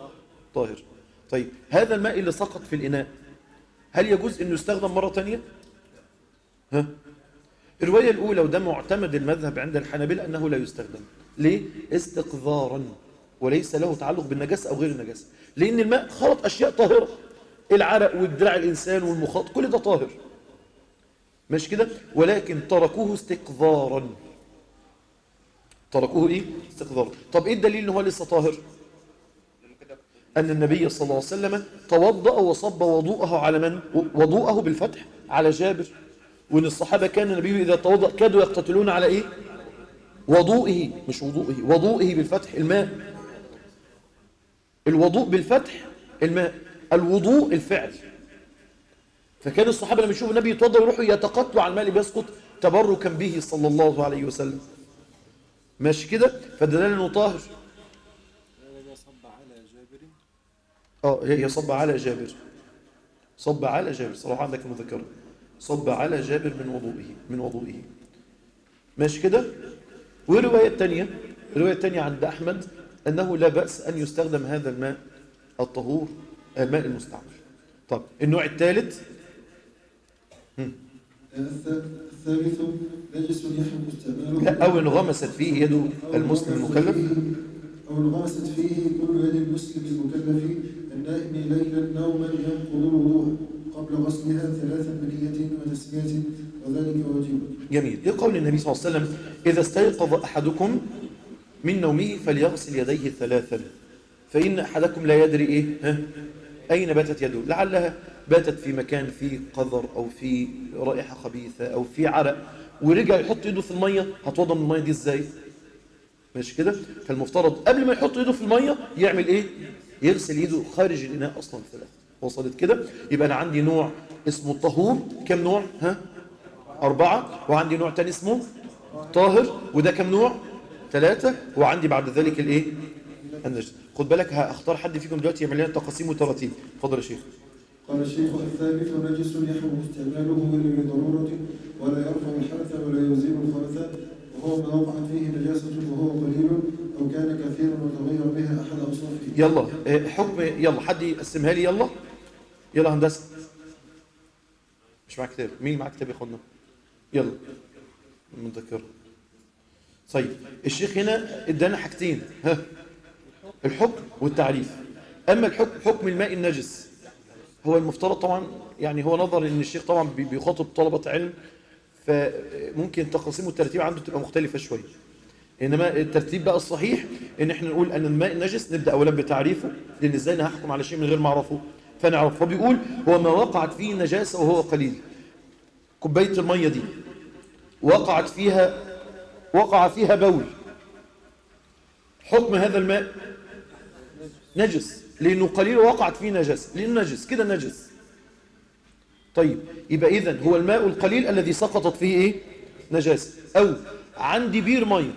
طاهر طيب هذا الماء اللي سقط في الإناء هل يجوز أنه يستخدم مرة تانية ها الرواية الأولى وده معتمد المذهب عند الحنابلة أنه لا يستخدم ليه؟ استقذارا وليس له تعلق بالنجاسة أو غير النجاسة لأن الماء خلط أشياء طاهرة العرق والدراع الإنسان والمخاط كل ده طاهر مش كده ولكن تركوه استقذارا تركوه ايه استقذارا طب ايه الدليل ان هو لسه طاهر ان النبي صلى الله عليه وسلم توضأ وصب وضوءه على من وضوءه بالفتح على جابر وان الصحابه كان النبي اذا توضأ كادوا يقتتلون على ايه وضوئه مش وضوئه وضوئه بالفتح الماء الوضوء بالفتح الماء الوضوء الفعل فكان الصحابة لما يشوفوا النبي يتوضا يروحوا يتقطعوا على الماء اللي بيسقط تبركا به صلى الله عليه وسلم ماشي كده فدلال انه طاهر هذا صب على جابر اه هي صب على جابر صب على جابر صراحة عندك مذكرة صب على جابر من وضوئه من وضوئه ماشي كده والرواية الثانية الرواية الثانية عند أحمد أنه لا بأس أن يستخدم هذا الماء الطهور الماء المستعمل طب النوع الثالث الثالث نجس يحرم استعماله لا أو انغمست فيه يد المسلم المكلف أو انغمست فيه كل يد المسلم المكلف النائم ليلا نوما ينقض الوضوء قبل غسلها ثلاثا بنية وتسمية وذلك واجب جميل لقول النبي صلى الله عليه وسلم إذا استيقظ أحدكم من نومه فليغسل يديه ثلاثا فإن أحدكم لا يدري إيه ها؟ أين باتت يده لعلها باتت في مكان فيه قذر أو في رائحة خبيثة أو في عرق ورجع يحط يده في المية هتوضى من المية دي إزاي ماشي كده فالمفترض قبل ما يحط يده في المية يعمل إيه يغسل يده خارج الإناء أصلا ثلاثة وصلت كده يبقى أنا عندي نوع اسمه الطهور كم نوع ها أربعة وعندي نوع تاني اسمه طاهر وده كم نوع ثلاثة وعندي بعد ذلك الإيه النجس خد بالك هختار حد فيكم دلوقتي يعمل لنا تقاسيم وتراتيب اتفضل يا شيخ قال الشيخ الثالث نجس يحرم استعماله إلا لضرورة ولا يرفع الحدث ولا يزيل الخبث وهو ما وقعت فيه نجاسة وهو قليل أو كان كثيرا وتغير بها أحد أوصافه يلا آه، حكم يلا حد يقسمها لي يلا يلا هندسه مش معاك كتاب مين معاه كتاب يا اخوانا يلا متذكر طيب الشيخ هنا ادانا حاجتين ها الحكم والتعريف اما الحكم حكم الماء النجس هو المفترض طبعا يعني هو نظر ان الشيخ طبعا بي- بيخاطب طلبه علم فممكن تقاسيم والترتيب عنده تبقى مختلفه شويه انما الترتيب بقى الصحيح ان احنا نقول ان الماء النجس نبدا اولا بتعريفه لان ازاي انا هحكم على شيء من غير ما اعرفه فنعرف فبيقول هو ما وقعت فيه نجاسه وهو قليل كوبايه الميه دي وقعت فيها وقع فيها بول حكم هذا الماء نجس لانه قليل ووقعت فيه نجاسه لانه نجس كده نجس طيب يبقى اذا هو الماء القليل الذي سقطت فيه ايه نجاسه او عندي بير ميه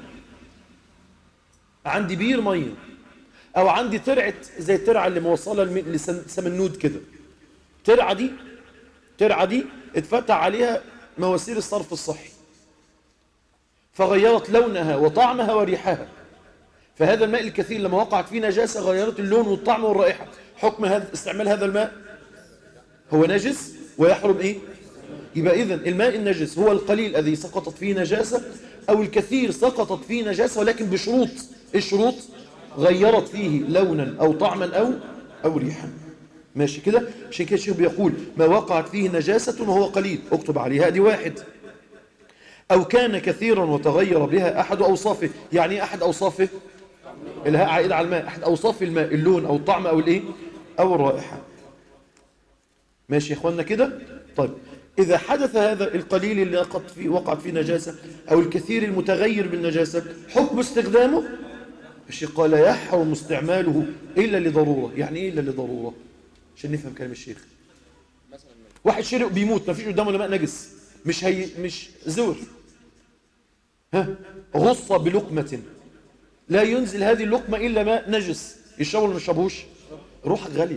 عندي بير ميه او عندي ترعه زي الترعه اللي موصله الم- لسمنود كده الترعه دي الترعه دي اتفتح عليها مواسير الصرف الصحي فغيرت لونها وطعمها وريحها فهذا الماء الكثير لما وقعت فيه نجاسه غيرت اللون والطعم والرائحه حكم هذا استعمال هذا الماء هو نجس ويحرم ايه يبقى اذا الماء النجس هو القليل الذي سقطت فيه نجاسه او الكثير سقطت فيه نجاسه ولكن بشروط إيه الشروط غيرت فيه لونا او طعما او او ريحا ماشي كده عشان كده الشيخ بيقول ما وقعت فيه نجاسه وهو قليل اكتب عليها دي واحد او كان كثيرا وتغير بها احد اوصافه يعني إيه احد اوصافه الهاء عائد على الماء احد اوصاف الماء اللون او الطعم او الايه او الرائحه ماشي يا اخوانا كده طيب إذا حدث هذا القليل اللي وقعت فيه, وقعت فيه نجاسة أو الكثير المتغير بالنجاسة حكم استخدامه الشيخ قال يحرم استعماله إلا لضرورة يعني إيه إلا لضرورة عشان نفهم كلام الشيخ مثلا واحد شرق بيموت ما فيش قدامه إلا ماء نجس مش هي مش زور ها غص بلقمة لا ينزل هذه اللقمة إلا ماء نجس يشربه ولا ما يشربوش روحك غالية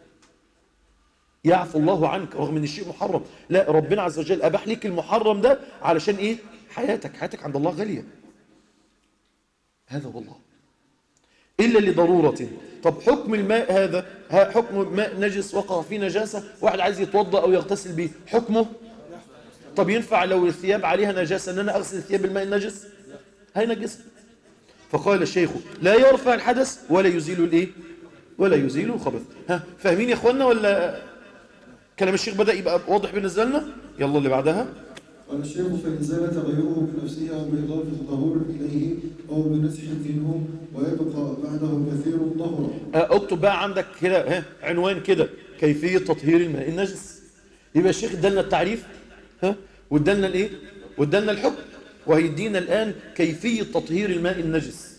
يعفو الله عنك رغم ان الشيء محرم لا ربنا عز وجل اباح ليك المحرم ده علشان ايه حياتك حياتك عند الله غاليه هذا هو الله إلا لضرورة طب حكم الماء هذا ها حكم ماء نجس وقع فيه نجاسة واحد عايز يتوضأ أو يغتسل به حكمه طب ينفع لو الثياب عليها نجاسة أن أنا أغسل الثياب بالماء النجس هي نجسة فقال الشيخ لا يرفع الحدث ولا يزيل الايه ولا يزيل الخبث ها فاهمين يا اخوانا ولا كلام الشيخ بدأ يبقى واضح بالنسبة لنا يلا اللي بعدها قال الشيخ فإن زال تغيره بنفسه أو بإضافة طهور إليه أو بنسح منه ويبقى بعده كثير طهرا آه، اكتب بقى عندك كده ها عنوان كده كيفية تطهير الماء النجس يبقى الشيخ ادالنا التعريف ها وادالنا الايه وادالنا الحكم وهيدينا الآن كيفية تطهير الماء النجس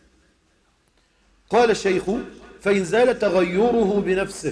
قال الشيخ فإن زال تغيره بنفسه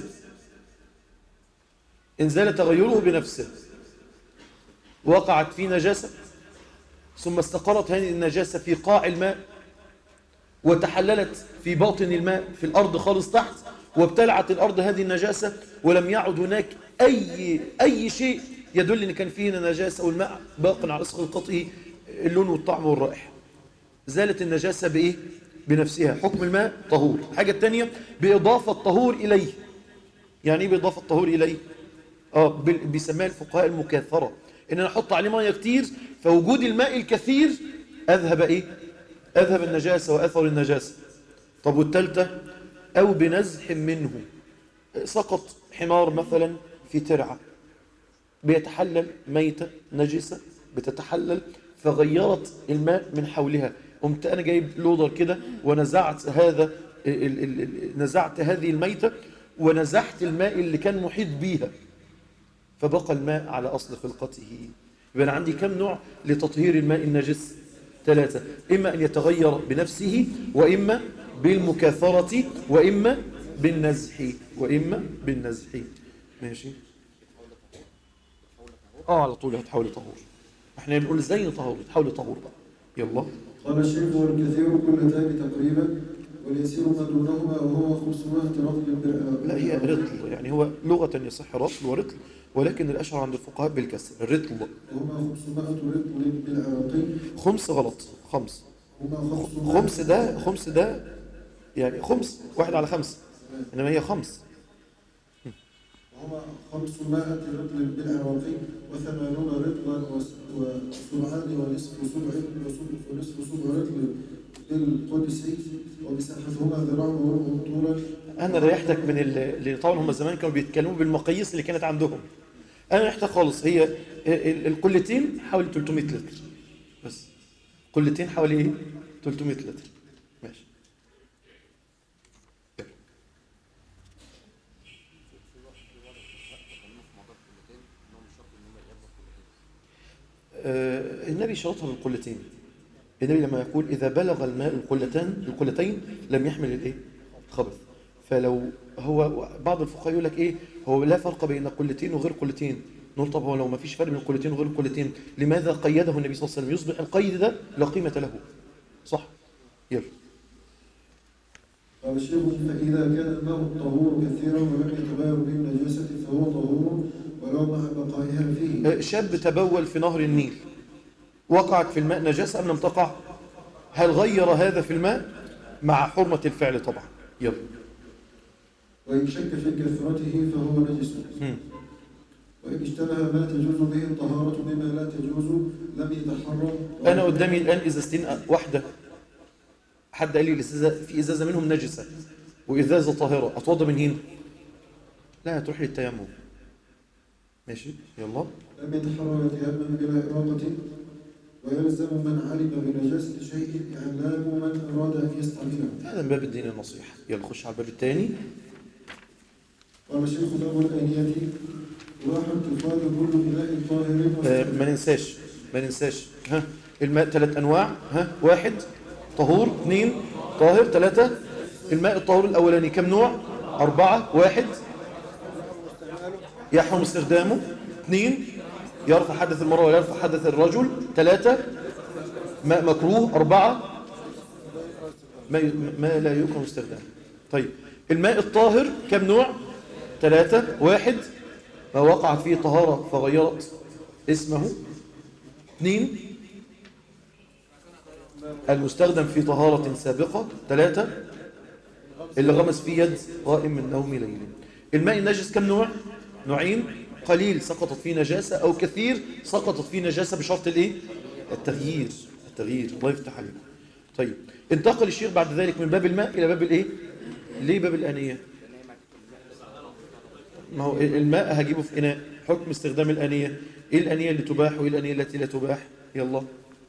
إن زال تغيره بنفسه وقعت في نجاسة ثم استقرت هذه النجاسة في قاع الماء وتحللت في باطن الماء في الأرض خالص تحت وابتلعت الأرض هذه النجاسة ولم يعد هناك أي, أي شيء يدل أن كان فيه نجاسة والماء باق على خلقته اللون والطعم والرائحة زالت النجاسة بإيه؟ بنفسها حكم الماء طهور الحاجة الثانية بإضافة طهور إليه يعني إيه بإضافة طهور إليه؟ آه بال- بيسميها الفقهاء المكاثرة إن أنا أحط عليه مية كتير فوجود الماء الكثير أذهب إيه؟ أذهب النجاسة وأثر النجاسة طب والثالثة أو بنزح منه سقط حمار مثلا في ترعة بيتحلل ميتة نجسة بتتحلل فغيرت الماء من حولها قمت أنا جايب لودر كده ونزعت هذا ال- ال- ال- نزعت هذه الميتة ونزحت الماء اللي كان محيط بيها فبقى الماء على أصل خلقته يبقى أنا عندي كم نوع لتطهير الماء النجس ثلاثة إما أن يتغير بنفسه وإما بالمكاثرة وإما بالنزح وإما بالنزح ماشي اه على طول هتحول طهور احنا بنقول ازاي نطهر تحول طهور بقى يلا قال الشيخ والكثير كلتان تقريبا واليسير ما دونهما وهو 500 رطل بالآب لا هي رطل يعني هو لغة يصح رطل ورطل ولكن الأشهر عند الفقهاء بالكسر الرطل وهما 500 رطل بالعراقي خمس غلط خمس هما 500 خمس ده خمس ده يعني خمس واحد على خمس إنما هي خمس وهما 500 رطل بالعراقي وثمانون رطلا وس- وسبعان ونصف سبع وسب- ونصف سبع رطل بالقدسي ومساحتهما ذراع وربع طولا أنا ريحتك من ال- اللي طبعا هم زمان كانوا بيتكلموا بالمقاييس اللي كانت عندهم أنا ريحتك خالص هي ال- ال- القلتين حوالي 300 لتر بس قلتين حوالي إيه؟ 300 لتر ماشي آه، النبي شرطها بالقلتين النبي لما يقول إذا بلغ الماء القلتان القلتين لم يحمل الإيه؟ خبث فلو هو بعض الفقهاء يقول لك إيه هو لا فرق بين قلتين وغير قلتين نقول طب هو لو ما فيش فرق بين قلتين وغير قلتين لماذا قيده النبي صلى الله عليه وسلم يصبح القيد ده لا قيمة له صح يلا قال الشيخ فإذا كان الماء الطهور كثيرا ولم يتغير به النجاسة فهو طهور ولو مع بقائها فيه آه، شاب تبول في نهر النيل وقعت في الماء نجاسة أم لم تقع هل غير هذا في الماء مع حرمة الفعل طبعا يلا وإن شك في كثرته فهو نجس مم. وإن اشتبه ما تجوز به الطهارة بما لا تجوز لم يتحرم أنا قدامي الآن إزازتين واحدة حد قال لي الإزازة في إزازة منهم نجسة وإزازة طاهرة أتوضى من هنا لا هتروح للتيمم ماشي يلا لم يتحرم يتيمم بلا إراقة ويلزم من علم بنجاسة شيء إعلام من أراد أن يستعمله هذا من باب الدين النصيحة يلا خش على الباب الثاني قال الشيخ باب الآنية واحد تفاد كل إناء طاهر آه، وسائل. ما ننساش ما ننساش ها الماء ثلاث أنواع ها واحد طهور اثنين طاهر ثلاثة الماء الطهور الأولاني كم نوع أربعة واحد يحرم استخدامه اثنين يرفع حدث المرأة ولا يرفع حدث الرجل ثلاثة ماء مكروه أربعة ما, ما لا يكره استخدامه طيب الماء الطاهر كم نوع ثلاثة واحد ما وقعت فيه طهارة فغيرت اسمه اثنين المستخدم في طهارة سابقة ثلاثة اللي غمس فيه يد قائم من نوم ليل الماء النجس كم نوع نوعين قليل سقطت فيه نجاسة أو كثير سقطت فيه نجاسة بشرط الإيه التغيير التغيير الله يفتح عليكم طيب انتقل الشيخ بعد ذلك من باب الماء إلى باب الإيه ليه باب الآنية ما هو الماء هجيبه في إناء حكم استخدام الآنية إيه الآنية اللي تباح وإيه الآنية التي لا تباح يلا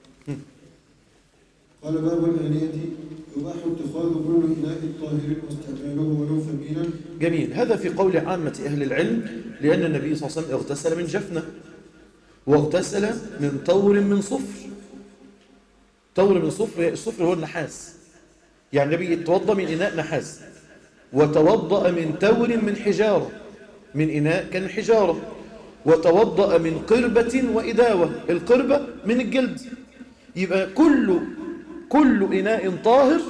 قال باب الآنية يباح اتخاذ كل إناء طاهر واستعماله ولو ثمينا جميل هذا في قول عامة أهل العلم لأن النبي صلى الله عليه وسلم اغتسل من جفنة واغتسل من طور من صفر طور من صفر الصفر هو النحاس يعني النبي يتوضأ من إناء نحاس وتوضأ من تور من حجارة من إناء كان حجارة وتوضأ من قربة وإداوة القربة من الجلد يبقى كل كل إناء طاهر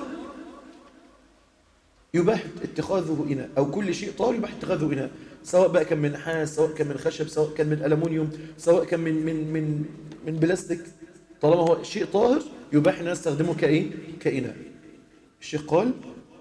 يباح اتخاذه إناء أو كل شيء طاهر يباح اتخاذه إناء سواء بقى كان من نحاس سواء كان من خشب سواء كان من ألمونيوم سواء كان من من من من بلاستيك طالما هو شيء طاهر يباح ان نستخدمه كايه كإناء الشيخ قال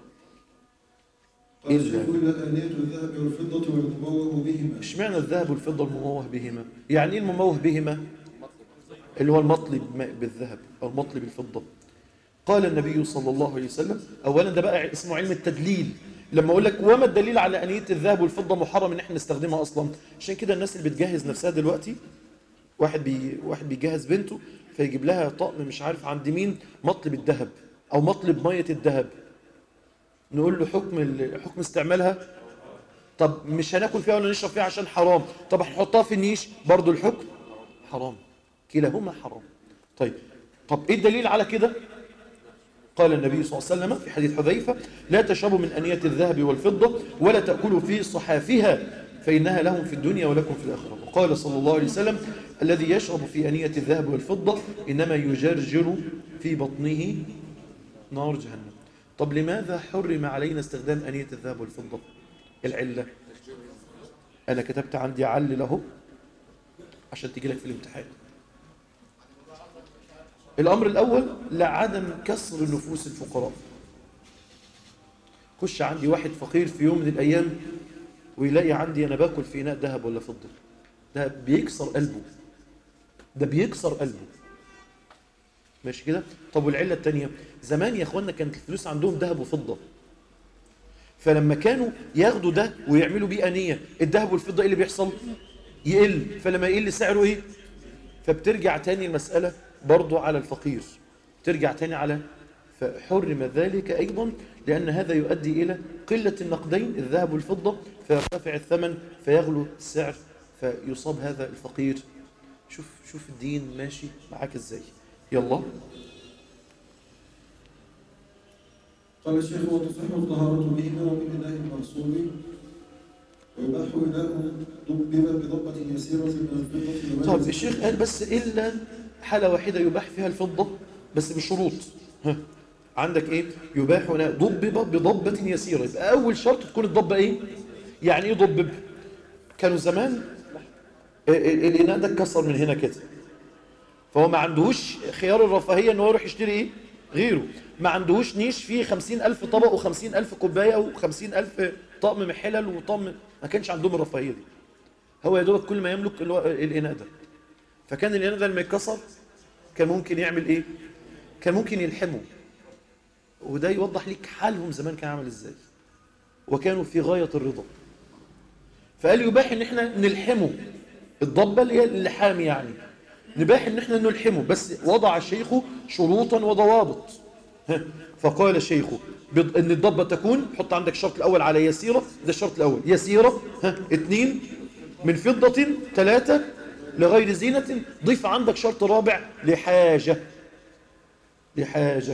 قال إلا. الشيخ إلا آنية الذهب والفضة والمموه بهما اشمعنى الذهب والفضة المموه بهما يعني ايه المموه بهما اللي هو المطلب ما- بالذهب أو المطلب بالفضة قال النبي صلى الله عليه وسلم أولا ده بقى اسمه علم التدليل لما أقول لك وما الدليل على أنية الذهب والفضة محرم إن احنا نستخدمها أصلا عشان كده الناس اللي بتجهز نفسها دلوقتي واحد بي واحد بيجهز بنته فيجيب لها طقم مش عارف عند مين مطلب الذهب أو مطلب مية الذهب نقول له حكم ال- حكم استعمالها طب مش هناكل فيها ولا نشرب فيها عشان حرام طب هنحطها في النيش برضو الحكم حرام كلاهما حرام طيب طب ايه الدليل على كده قال النبي صلى الله عليه وسلم في حديث حذيفة لا تشربوا من أنية الذهب والفضة ولا تأكلوا في صحافها فإنها لهم في الدنيا ولكم في الآخرة وقال صلى الله عليه وسلم الذي يشرب في أنية الذهب والفضة إنما يجرجر في بطنه نار جهنم طب لماذا حرم علينا استخدام أنية الذهب والفضة العلة أنا كتبت عندي عل له عشان تيجي لك في الامتحان الأمر الأول لعدم كسر نفوس الفقراء خش عندي واحد فقير في يوم من الأيام ويلاقي عندي أنا باكل في إناء ذهب ولا فضة ده بيكسر قلبه ده بيكسر قلبه ماشي كده طب والعلة التانية زمان يا اخوانا كانت الفلوس عندهم ذهب وفضة فلما كانوا ياخدوا ده ويعملوا بيه أنية الذهب والفضة ايه اللي بيحصل يقل فلما يقل سعره ايه فبترجع تاني المسألة برضو على الفقير ترجع تاني على فحرم ذلك أيضا لأن هذا يؤدي إلى قلة النقدين الذهب والفضة فيرتفع الثمن فيغلو السعر فيصاب هذا الفقير شوف شوف الدين ماشي معاك ازاي يلا قال الشيخ وتصح الطهارة بهما ومن إناء مغصوب ويباح إناء ضبب بضبة يسيرة من الفضة طيب الشيخ قال بس إلا حالة واحدة يباح فيها الفضة بس بشروط ها. عندك إيه يباح هنا ضبب بضبة يسيرة يبقى أول شرط تكون الضبة إيه يعني إيه ضبب كانوا زمان ال- ال- الإناء ده اتكسر من هنا كده فهو ما عندهوش خيار الرفاهية إن هو يروح يشتري إيه غيره ما عندهوش نيش فيه خمسين ألف طبق وخمسين ألف كوباية وخمسين ألف طقم محلل وطقم ما كانش عندهم الرفاهية دي هو يا دوبك كل ما يملك اللي هو الإناء ده فكان الإناء ده لما يتكسر كان ممكن يعمل إيه كان ممكن يلحمه وده يوضح لك حالهم زمان كان عامل إزاي وكانوا في غاية الرضا فقال يباح ان احنا نلحمه الضبة اللي هي اللحام يعني نباح ان احنا نلحمه بس وضع الشيخ شروطا وضوابط ها، فقال الشيخ بض- ان الضبة تكون حط عندك الشرط الاول على يسيرة ده الشرط الاول يسيرة ها اثنين من فضة ثلاثة لغير زينة ضيف عندك شرط رابع لحاجة لحاجة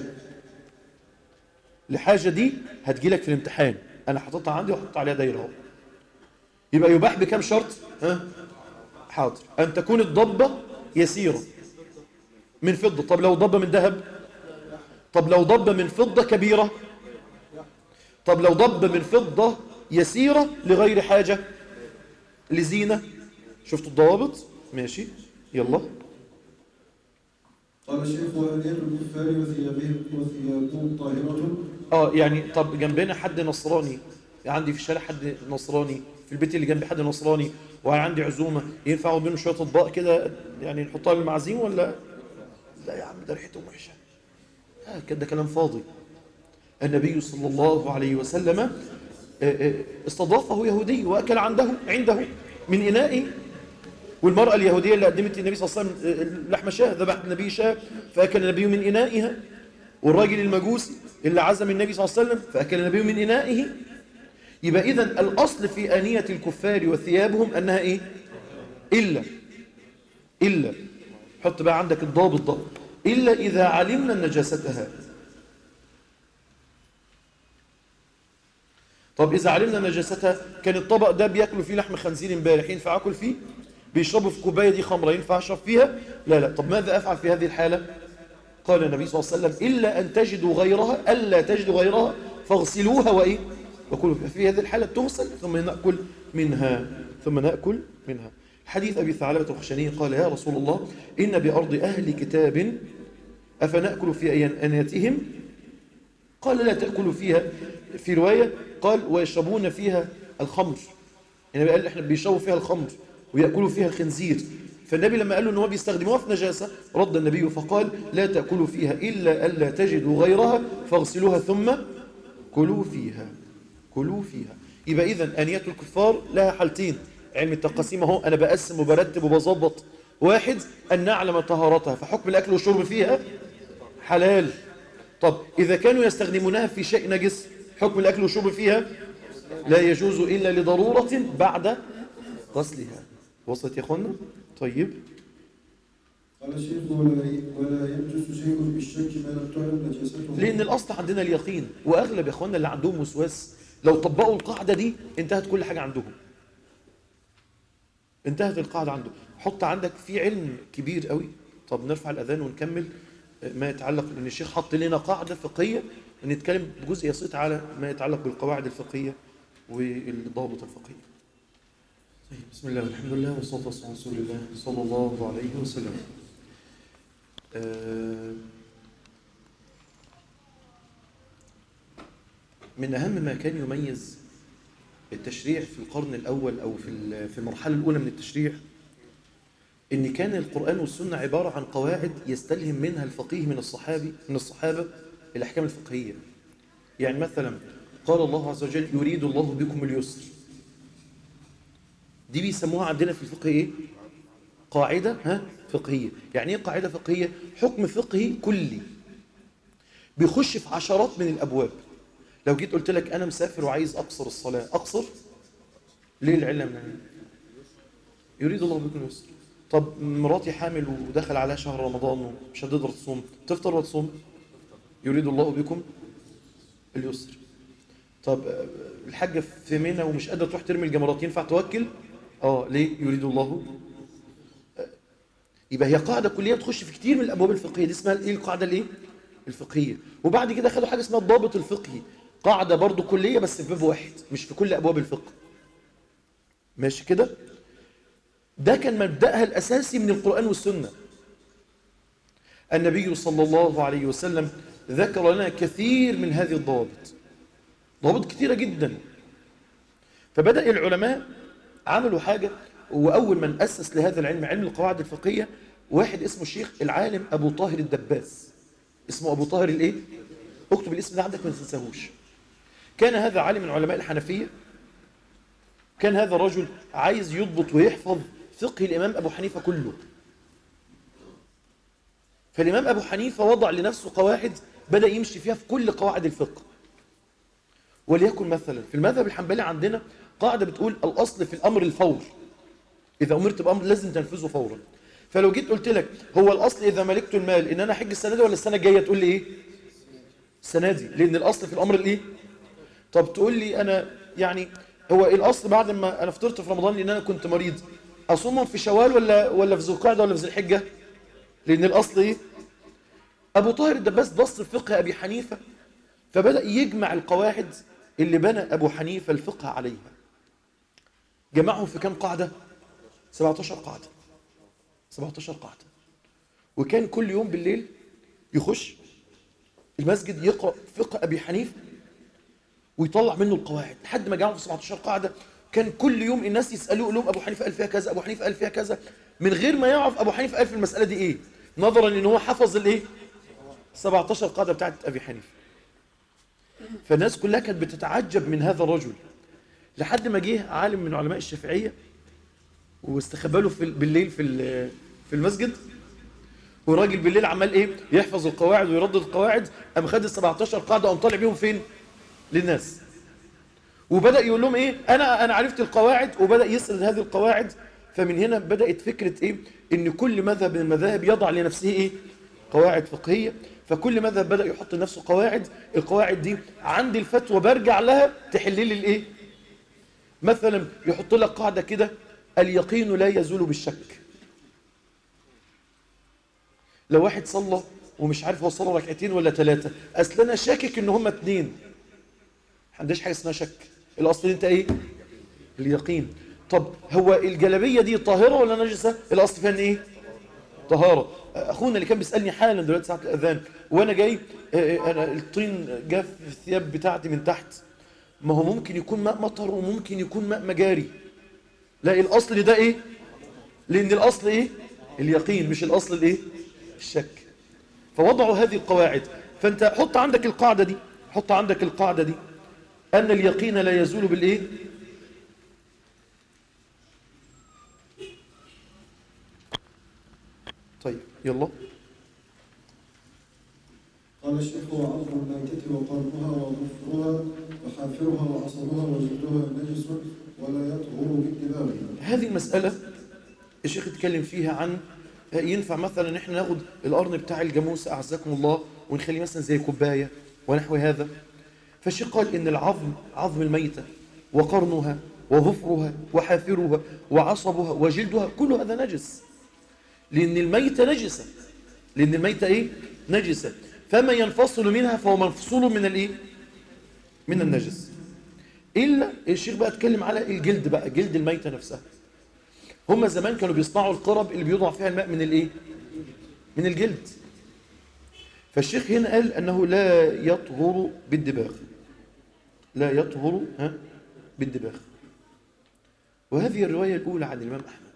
لحاجة دي هتجيلك في الامتحان انا حاططها عندي وحط عليها دايره اهو يبقى يباح بكم شرط ها حاضر أن تكون الضبة يسيرة من فضة طب لو ضبة من ذهب طب لو ضبة من فضة كبيرة طب لو ضبة من فضة يسيرة لغير حاجة لزينة شفتوا الضوابط ماشي يلا قال الشيخ وأنية الكفار وثيابهم وثيابهم طاهرة اه يعني طب جنبنا حد نصراني عندي في الشارع حد نصراني في البيت اللي جنبي حد نصراني وانا عندي عزومه ينفع بينه شويه اطباق كده يعني نحطها للمعازيم ولا لا يا عم ده ريحتهم وحشه آه كده ده كلام فاضي النبي صلى الله عليه وسلم آه، آه، استضافه يهودي واكل عنده عنده من انائه والمرأة اليهودية اللي قدمت للنبي صلى الله عليه وسلم لحم شاه ذبحت النبي شاه فأكل النبي من إنائها والراجل المجوسي اللي عزم النبي صلى الله عليه وسلم فأكل النبي من إنائه يبقى إذا الأصل في آنية الكفار وثيابهم أنها إيه؟ إلا إلا حط بقى عندك الضابط ده إلا إذا علمنا نجاستها طب إذا علمنا نجاستها كان الطبق ده بياكلوا فيه لحم خنزير امبارح ينفع أكل فيه؟ بيشربوا في كوباية دي خمرة ينفع أشرب فيها؟ لا لا طب ماذا أفعل في هذه الحالة؟ قال النبي صلى الله عليه وسلم إلا أن تجدوا غيرها ألا تجدوا غيرها فاغسلوها وإيه؟ وكلوا فيها. في هذه الحالة تغسل ثم نأكل منها ثم نأكل منها حديث أبي ثعلبة الخشني قال يا رسول الله إن بأرض أهل كتاب أفنأكل في أنيتهم قال لا تأكلوا فيها في رواية قال ويشربون فيها الخمر يعني قال احنا بيشربوا فيها الخمر ويأكلوا فيها الخنزير فالنبي لما قال له ان هو بيستخدموها في نجاسة رد النبي فقال لا تأكلوا فيها إلا ألا تجدوا غيرها فاغسلوها ثم كلوا فيها كلوا فيها يبقى إذا أنية الكفار لها حالتين علم التقسيم اهو أنا بقسم وبرتب وبظبط واحد أن نعلم طهارتها فحكم الأكل والشرب فيها حلال طب إذا كانوا يستخدمونها في شيء نجس حكم الأكل والشرب فيها لا يجوز إلا لضرورة بعد غسلها وصلت يا أخوانا طيب قال الشيخ ولا ولا ينجس شيء بالشك ما لم تعلم نجاسته لأن الأصل عندنا اليقين وأغلب يا أخوانا اللي عندهم وسواس لو طبقوا القاعدة دي انتهت كل حاجة عندهم انتهت القاعدة عندهم حط عندك في علم كبير قوي طب نرفع الأذان ونكمل ما يتعلق لأن الشيخ حط لنا قاعدة فقهية نتكلم بجزء بسيط على ما يتعلق بالقواعد الفقهية والضابط الفقهي طيب بسم الله والحمد لله والصلاة والسلام على رسول الله صلى الله عليه وسلم آه، من أهم ما كان يميز التشريع في القرن الأول أو في ال- في المرحلة الأولى من التشريع إن كان القرآن والسنة عبارة عن قواعد يستلهم منها الفقيه من الصحابي من الصحابة الأحكام الفقهية يعني مثلا قال الله عز وجل يريد الله بكم اليسر دي بيسموها عندنا في الفقه إيه؟ قاعدة ها فقهية يعني إيه قاعدة فقهية؟ حكم فقهي كلي بيخش في عشرات من الأبواب لو جيت قلت لك أنا مسافر وعايز أقصر الصلاة أقصر ليه العلة من يريد الله بكم اليسر طب مراتي حامل ودخل عليها شهر رمضان ومش هتقدر تصوم تفطر ولا تصوم يريد الله بكم اليسر طب آه، الحاجة في منى ومش قادرة تروح ترمي الجمرات ينفع توكل اه ليه يريد الله آه، يبقى هي قاعدة كلية تخش في كتير من الأبواب الفقهية دي اسمها ايه القاعدة الايه الفقهية وبعد كده خدوا حاجة اسمها الضابط الفقهي قاعدة برضو كلية بس في باب واحد مش في كل أبواب الفقه ماشي كده ده كان مبدأها الأساسي من القرآن والسنة النبي صلى الله عليه وسلم ذكر لنا كثير من هذه الضوابط ضوابط كثيرة جدا فبدأ العلماء عملوا حاجة وأول من أسس لهذا العلم علم القواعد الفقهية واحد اسمه الشيخ العالم أبو طاهر الدباس اسمه أبو طاهر الإيه؟ اكتب الاسم ده عندك ما تنساهوش كان هذا عالم من علماء الحنفية كان هذا الرجل عايز يضبط ويحفظ فقه الإمام أبو حنيفة كله فالإمام أبو حنيفة وضع لنفسه قواعد بدأ يمشي فيها في كل قواعد الفقه وليكن مثلا في المذهب الحنبلي عندنا قاعدة بتقول الأصل في الأمر الفور إذا أمرت بأمر لازم تنفذه فورا فلو جيت قلت لك هو الأصل إذا ملكت المال إن أنا أحج السنة دي ولا السنة الجاية تقول لي إيه السنة دي لأن الأصل في الأمر الإيه طب تقول لي أنا يعني هو الأصل بعد ما أنا فطرت في رمضان لأن أنا كنت مريض أصومهم في شوال ولا ولا في ذو القعدة ولا في ذي الحجة لأن الأصل إيه أبو طاهر الدباس بص في فقه أبي حنيفة فبدأ يجمع القواعد اللي بنى أبو حنيفة الفقه عليها جمعهم في كم قاعدة 17 قاعدة 17 قاعدة وكان كل يوم بالليل يخش المسجد يقرأ فقه أبي حنيفة ويطلع منه القواعد لحد ما جاهم في 17 قاعدة كان كل يوم الناس يسألوه يقول لهم أبو حنيفة قال فيها كذا أبو حنيفة قال فيها كذا من غير ما يعرف أبو حنيفة قال في المسألة دي إيه نظرا إن هو حفظ الإيه 17 قاعدة بتاعت أبي حنيفة فالناس كلها كانت بتتعجب من هذا الرجل لحد ما جه عالم من علماء الشافعية واستخبى له في بالليل في ال- في المسجد والراجل بالليل عمال ايه يحفظ القواعد ويردد القواعد قام خد ال 17 قاعده قام طالع بيهم فين للناس وبدا يقول لهم ايه انا انا عرفت القواعد وبدا يسرد هذه القواعد فمن هنا بدات فكره ايه ان كل مذهب من المذاهب يضع لنفسه ايه قواعد فقهيه فكل مذهب بدا يحط لنفسه قواعد القواعد دي عندي الفتوى برجع لها تحل لي الايه مثلا يحط لك قاعده كده اليقين لا يزول بالشك لو واحد صلى ومش عارف هو صلى ركعتين ولا ثلاثة أصل أنا شاكك إن هما اتنين ما عندهاش حاجة اسمها شك الأصل أنت إيه؟ اليقين طب هو الجلبية دي طاهرة ولا نجسة؟ الأصل فيها إن إيه؟ طهارة أخونا اللي كان بيسألني حالا دلوقتي ساعة الأذان وأنا جاي آه، آه، أنا الطين جاء في الثياب بتاعتي من تحت ما هو ممكن يكون ماء مطر وممكن يكون ماء مجاري لا الأصل ده إيه؟ لأن الأصل إيه؟ اليقين مش الأصل الإيه؟ الشك فوضعوا هذه القواعد فأنت حط عندك القاعدة دي حط عندك القاعدة دي أن اليقين لا يزول بالإيه؟ طيب يلا قال الشيخ وعظم الميتة وقرنها وظفرها وحافرها وعصبها وجلدها نجس ولا يطهر بالدماغ هذه المسألة الشيخ اتكلم فيها عن ينفع مثلا احنا ناخد القرن بتاع الجاموس أعزكم الله ونخليه مثلا زي كوباية ونحو هذا فالشيخ قال إن العظم عظم الميتة وقرنها وظفرها وحافرها وعصبها وجلدها كل هذا نجس لأن الميتة نجسة لأن الميتة إيه؟ نجسة فما ينفصل منها فهو مفصول من الإيه؟ من النجس إلا الشيخ بقى اتكلم على الجلد بقى جلد الميتة نفسها هم زمان كانوا بيصنعوا القرب اللي بيوضع فيها الماء من الإيه؟ من الجلد فالشيخ هنا قال أنه لا يطهر بالدباغ لا يطهر ها بالدباغ وهذه الرواية الأولى عن الإمام أحمد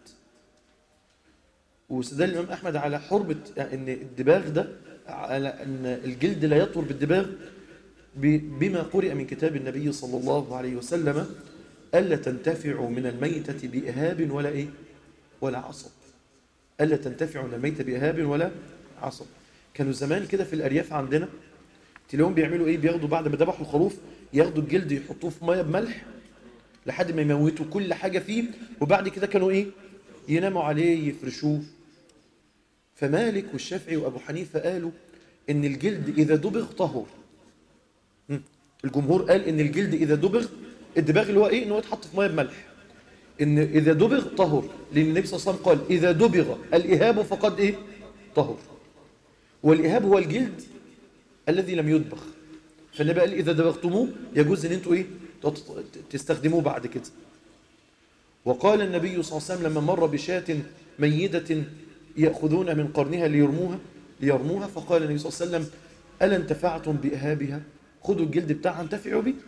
واستدل الإمام أحمد على حرمة أن الدباغ ده على أن الجلد لا يطهر بالدباغ ب- بما قرئ من كتاب النبي صلى الله عليه وسلم ألا تنتفعوا من الميتة بإهاب ولا إيه ولا عصب ألا تنتفعوا من الميتة بإهاب ولا عصب كانوا زمان كده في الأرياف عندنا تلاقيهم بيعملوا إيه بياخدوا بعد ما ذبحوا الخروف ياخدوا الجلد يحطوه في ميه بملح لحد ما يموتوا كل حاجة فيه وبعد كده كانوا إيه يناموا عليه يفرشوه فمالك والشافعي وأبو حنيفة قالوا إن الجلد إذا دبغ طهر مم. الجمهور قال إن الجلد إذا دبغ الدباغ اللي هو إيه إن هو يتحط في ميه بملح إن إذا دبغ طهر لأن النبي صلى الله عليه وسلم قال إذا دبغ الإهاب فقد إيه طهر والإهاب هو الجلد الذي لم يدبغ فالنبي قال إذا دبغتموه يجوز إن أنتوا إيه تط- تستخدموه بعد كده وقال النبي صلى الله عليه وسلم لما مر بشاة ميدة يأخذون من قرنها ليرموها ليرموها فقال النبي صلى الله عليه وسلم ألا انتفعتم بإهابها خذوا الجلد بتاعها انتفعوا به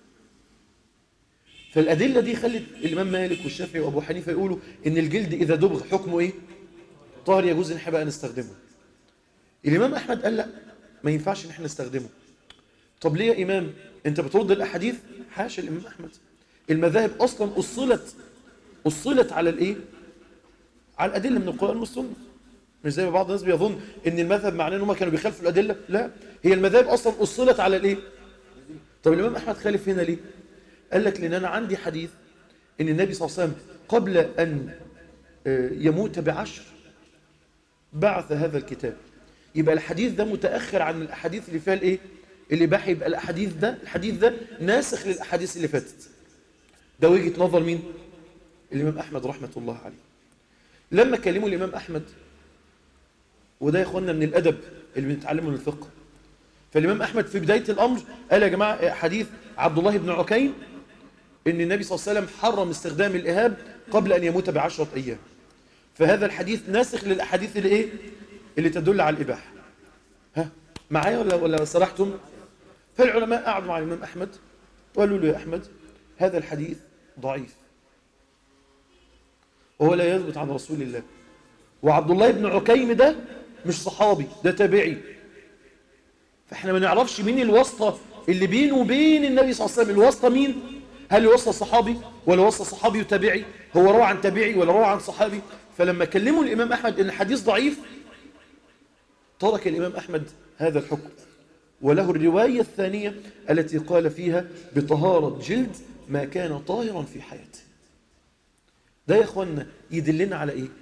فالأدلة دي خلت الإمام مالك والشافعي وأبو حنيفة يقولوا إن الجلد إذا دبغ حكمه إيه؟ طاهر يجوز إن احنا بقى نستخدمه الإمام أحمد قال لا ما ينفعش إن احنا نستخدمه طب ليه يا إمام أنت بترد الأحاديث حاشا الإمام أحمد المذاهب أصلا أصلت أصلت على الإيه؟ على الأدلة من القرآن والسنة مش زي ما بعض الناس بيظن ان المذهب معناه ان هم كانوا بيخالفوا الادله لا هي المذاهب اصلا اصلت على الايه طب الامام احمد خالف هنا ليه قال لك لان انا عندي حديث ان النبي صلى الله عليه وسلم قبل ان آه، يموت بعشر بعث هذا الكتاب يبقى الحديث ده متاخر عن الاحاديث اللي فيها الايه اللي بقى يبقى الاحاديث ده الحديث ده ناسخ للاحاديث اللي فاتت ده وجهه نظر مين الامام احمد رحمه الله عليه لما كلموا الامام احمد وده يا اخوانا من الادب اللي بنتعلمه من الفقه فالامام احمد في بدايه الامر قال يا جماعه حديث عبد الله بن عكيم ان النبي صلى الله عليه وسلم حرم استخدام الاهاب قبل ان يموت بعشره ايام فهذا الحديث ناسخ للاحاديث اللي ايه اللي تدل على الاباحه ها معايا ولا ولا سرحتم فالعلماء قعدوا مع الإمام أحمد وقالوا له يا أحمد هذا الحديث ضعيف وهو لا يثبت عن رسول الله وعبد الله بن عكيم ده مش صحابي ده تابعي فاحنا ما نعرفش مين الواسطة اللي بينه وبين النبي صلى الله عليه وسلم الواسطة مين هل الواسطة صحابي ولا واسطة صحابي وتابعي هو روى عن تابعي ولا روى عن صحابي فلما كلموا الإمام أحمد إن الحديث ضعيف ترك الإمام أحمد هذا الحكم وله الرواية الثانية التي قال فيها بطهارة جلد ما كان طاهرا في حياته ده يا أخوانا يدلنا على إيه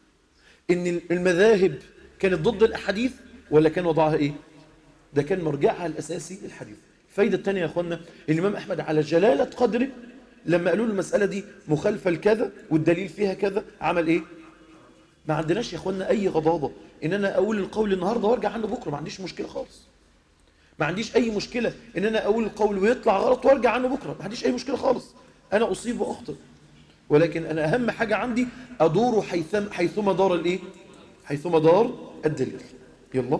إن المذاهب كانت ضد الأحاديث ولا كان وضعها إيه ده كان مرجعها الأساسي الحديث الفايدة الثانية يا أخوانا الإمام أحمد على جلالة قدره لما قالوا له المسألة دي مخالفة لكذا والدليل فيها كذا عمل إيه ما عندناش يا أخوانا أي غضاضة إن أنا أقول القول النهاردة وارجع عنه بكرة ما عنديش مشكلة خالص ما عنديش أي مشكلة إن أنا أقول القول ويطلع غلط وارجع عنه بكرة ما عنديش أي مشكلة خالص أنا أصيب وأخطئ ولكن أنا أهم حاجة عندي أدور حيثما, حيثما دار الإيه حيثما دار الدليل يلا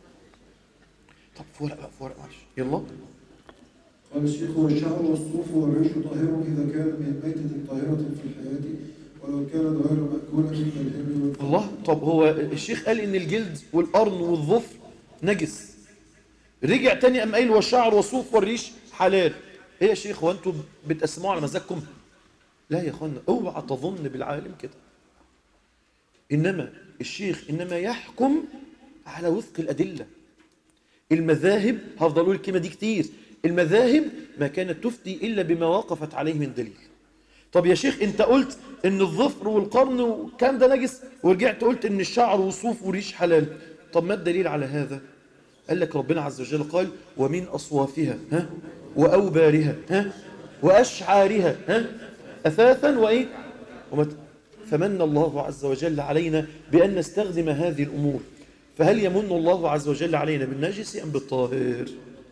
طب فورق بقى فورق معلش يلا قال الشيخ والشعر والصوف والريش طاهر إذا كان من ميتة طاهرة في الحياة ولو كان غير مأكولة كالهر والفضل الله طب هو الشيخ قال ان الجلد والقرن والظفر نجس رجع تاني قام قايل والشعر والصوف والريش حلال ايه يا شيخ هو انتوا بتقسموه على مزاجكم لا يا اخوانا اوعى تظن بالعالم كده انما الشيخ انما يحكم على وفق الادله المذاهب هفضل اقول الكلمه دي كتير المذاهب ما كانت تفتي الا بما وقفت عليه من دليل طب يا شيخ انت قلت ان الظفر والقرن والكلام ده نجس ورجعت قلت ان الشعر والصوف والريش حلال طب ما الدليل على هذا قال لك ربنا عز وجل قال ومن اصوافها ها واوبارها ها واشعارها ها اثاثا وايه ومت... فمن الله عز وجل علينا بان نستخدم هذه الامور فهل يمن الله عز وجل علينا بالنجس ام بالطاهر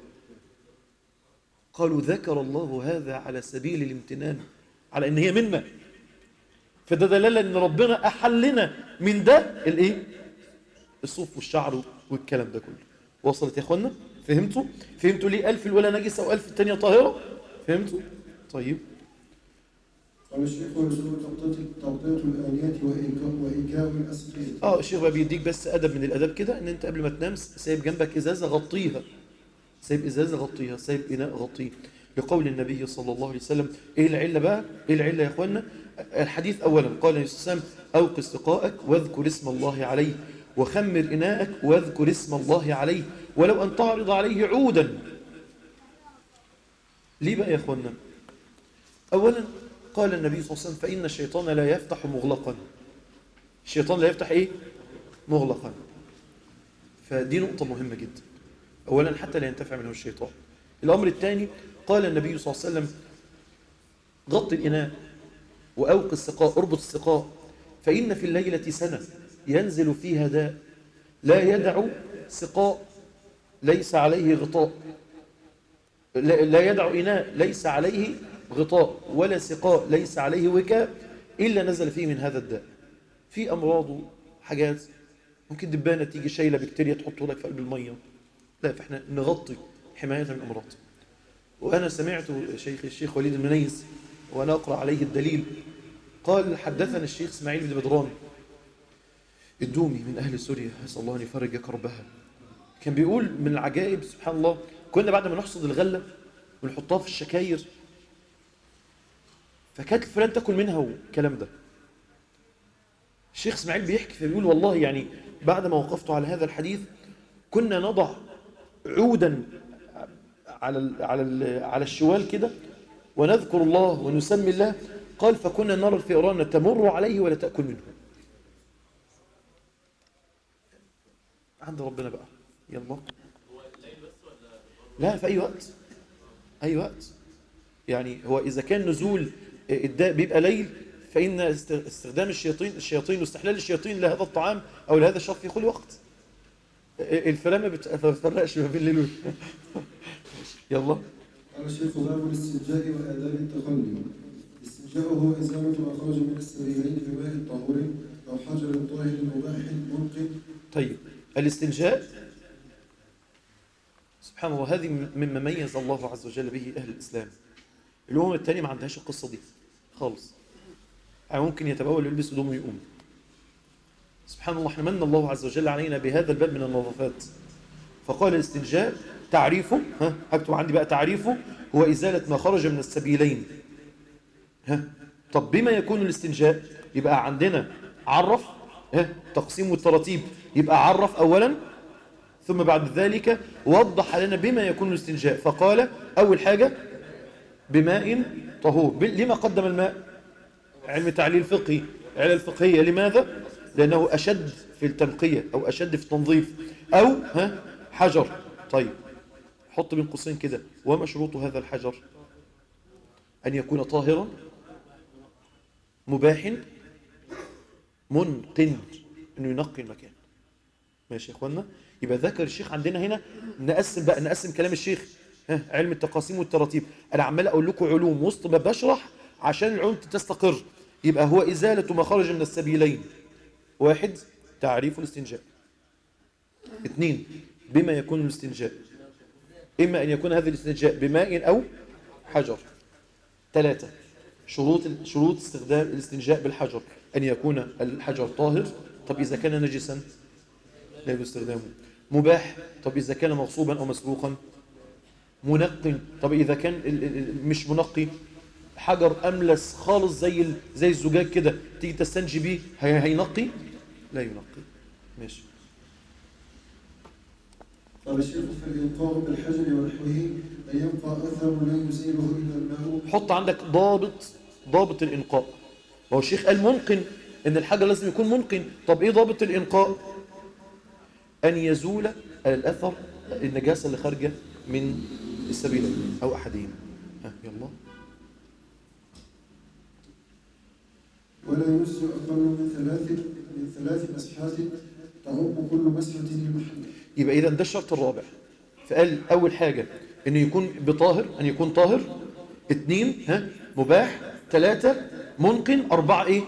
قالوا ذكر الله هذا على سبيل الامتنان على ان هي منا فده دلاله ان ربنا احل لنا من ده الايه الصوف والشعر والكلام ده كله وصلت يا اخوانا فهمتوا فهمتوا ليه الف الاولى نجسه والف الثانيه طاهره فهمتوا طيب قال الشيخ ويسوء تغطية تغطية الآنية وإيكاء وإيكاء الأسقية اه الشيخ بقى بيديك بس ادب من الاداب كده ان انت قبل ما تنام سايب جنبك ازازه غطيها سايب ازازه غطيها سايب اناء غطيه لقول النبي صلى الله عليه وسلم ايه العله بقى ايه العله يا اخوانا الحديث اولا قال النبي صلى الله عليه وسلم اوق سقاءك واذكر اسم الله عليه وخمر اناءك واذكر اسم الله عليه ولو ان تعرض عليه عودا ليه بقى يا اخوانا اولا قال النبي صلى الله عليه وسلم فان الشيطان لا يفتح مغلقا الشيطان لا يفتح ايه مغلقا فدي نقطة مهمة جدا أولا حتى لا ينتفع منه الشيطان الأمر الثاني قال النبي صلى الله عليه وسلم غط الإناء وأوق السقاء اربط السقاء فإن في الليلة سنة ينزل فيها داء لا يدع سقاء ليس عليه غطاء لا لا يدع إناء ليس عليه غطاء ولا سقاء ليس عليه وكاء إلا نزل فيه من هذا الداء في امراض وحاجات ممكن دبانه تيجي شايله بكتيريا تحطه لك في قلب الميه لا فاحنا نغطي حمايه من الامراض وانا سمعت شيخ الشيخ وليد المنيس وانا اقرا عليه الدليل قال حدثنا الشيخ اسماعيل بن بدران الدومي من اهل سوريا اسال الله ان يفرج كربها كان بيقول من العجائب سبحان الله كنا بعد ما نحصد الغله ونحطها في الشكاير فكانت الفلان تاكل منها والكلام ده الشيخ اسماعيل بيحكي فبيقول والله يعني بعد ما وقفت على هذا الحديث كنا نضع عودا على ال على ال على الشوال كده ونذكر الله ونسمي الله قال فكنا نرى الفئران تمر عليه ولا تأكل منه عند ربنا بقى يلا لا في أي وقت أي وقت يعني هو إذا كان نزول الداء بيبقى ليل فإن است- استخدام الشياطين الشياطين واستحلال الشياطين لهذا الطعام أو لهذا الشرب في كل وقت الفئران ما بت- ما بتفرقش ما بين الليل وال- يلا قال الشيخ باب الاستنجاء وآداب التخلي الاستنجاء هو إزالة ما خرج من السبيلين بماء طهور أو حجر طاهر مباح منقذ طيب الاستنجاء سبحان الله هذه مما ميز الله عز وجل به أهل الإسلام الأمم التانية ما عندهاش القصة دي خالص يعني ممكن يتبول ويلبس هدومه ويقوم سبحان الله احنا من الله عز وجل علينا بهذا الباب من النظافات فقال الاستنجاء تعريفه ها هكتب عندي بقى تعريفه هو إزالة ما خرج من السبيلين ها طب بما يكون الاستنجاء يبقى عندنا عرف ها تقسيم والتراتيب يبقى عرف أولا ثم بعد ذلك وضح لنا بما يكون الاستنجاء فقال أول حاجة بماء طهور ب- لما قدم الماء علم تعليل فقهي علل الفقهية لماذا؟ لأنه أشد في التنقية أو أشد في التنظيف أو ها حجر طيب حط بين قوسين كده وما شروط هذا الحجر أن يكون طاهرا مباح منقن أنه ينقي المكان ماشي يا اخوانا يبقى ذكر الشيخ عندنا هنا نقسم بقى نقسم كلام الشيخ ها علم التقاسيم والتراتيب انا عمال اقول لكم علوم وسط ما بشرح عشان العلوم تستقر يبقى هو ازاله ما خرج من السبيلين واحد تعريف الاستنجاء اثنين بما يكون الاستنجاء اما ان يكون هذا الاستنجاء بماء او حجر ثلاثة شروط شروط استخدام الاستنجاء بالحجر ان يكون الحجر طاهر طب اذا كان نجسا لا يجوز استخدامه مباح طب إذا كان مغصوبا أو مسروقا منق طب إذا كان ال- ال- ال- مش منقي حجر أملس خالص زي ال- زي الزجاج كده تيجي تستنجي بيه هي- هينقي لا ينقي ماشي قال الشيخ فالإلقاء بالحجر ونحوه أن يبقى أثر لا يزيله إلا الماء حط عندك ضابط ضابط الإنقاء ما هو الشيخ قال منقن إن الحجر لازم يكون منقن طب إيه ضابط الإنقاء أن يزول الأثر النجاسة اللي خارجة من السبيلين أو أحدهم ها يلا ولا يجزئ أقل من ثلاث من ثلاث مسحات تعم كل مسحة لمحل يبقى إذا ده الشرط الرابع فقال أول حاجة إنه يكون بطاهر أن يكون طاهر اثنين ها مباح ثلاثة منقن أربعة إيه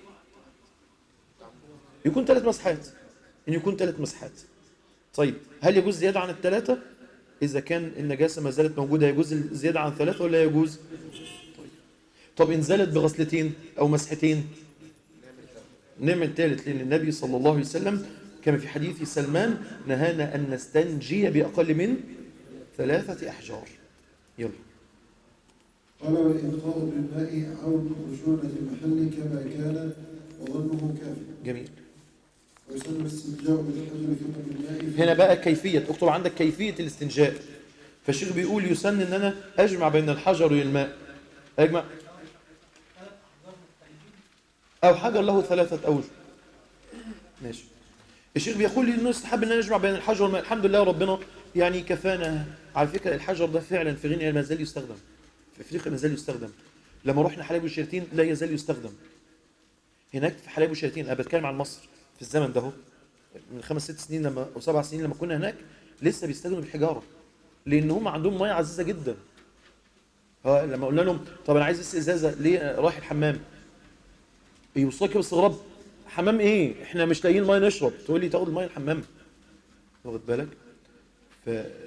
يكون ثلاث مسحات إن يكون ثلاث مسحات طيب هل يجوز زيادة عن الثلاثة إذا كان النجاسة ما زالت موجودة يجوز الزيادة عن ثلاثة ولا يجوز طيب طب إن زالت بغسلتين أو مسحتين نعم الثالث لأن النبي صلى الله عليه وسلم كما في حديث سلمان نهانا أن نستنجي بأقل من ثلاثة أحجار يلا قال والإلقاء بالماء عود خشونة المحل كما كان وظنه كافٍ جميل ويسن الاستنجاء بالحجر ثم بالماء هنا بقى كيفية اكتب عندك كيفية الاستنجاء فالشيخ بيقول يسن ان انا اجمع بين الحجر والماء اجمع او حجر له ثلاثة اوجه ماشي الشيخ بيقول لي انه يستحب ان انا اجمع بين الحجر والماء الحمد لله ربنا يعني كفانا على فكرة الحجر ده فعلا في غينيا ما زال يستخدم في افريقيا ما زال يستخدم لما رحنا حلايب والشيراتين لا يزال يستخدم هناك في حلايب والشيراتين انا بتكلم عن مصر في الزمن ده اهو من خمس ست سنين لما او سبع سنين لما كنا هناك لسه بيستخدموا الحجاره لان هم عندهم ميه عزيزه جدا ها لما قلنا لهم طب انا عايز بس ازازه ليه رايح الحمام يبصوا كده باستغراب حمام ايه احنا مش لاقيين ميه نشرب تقول لي تاخد الميه الحمام واخد بالك ف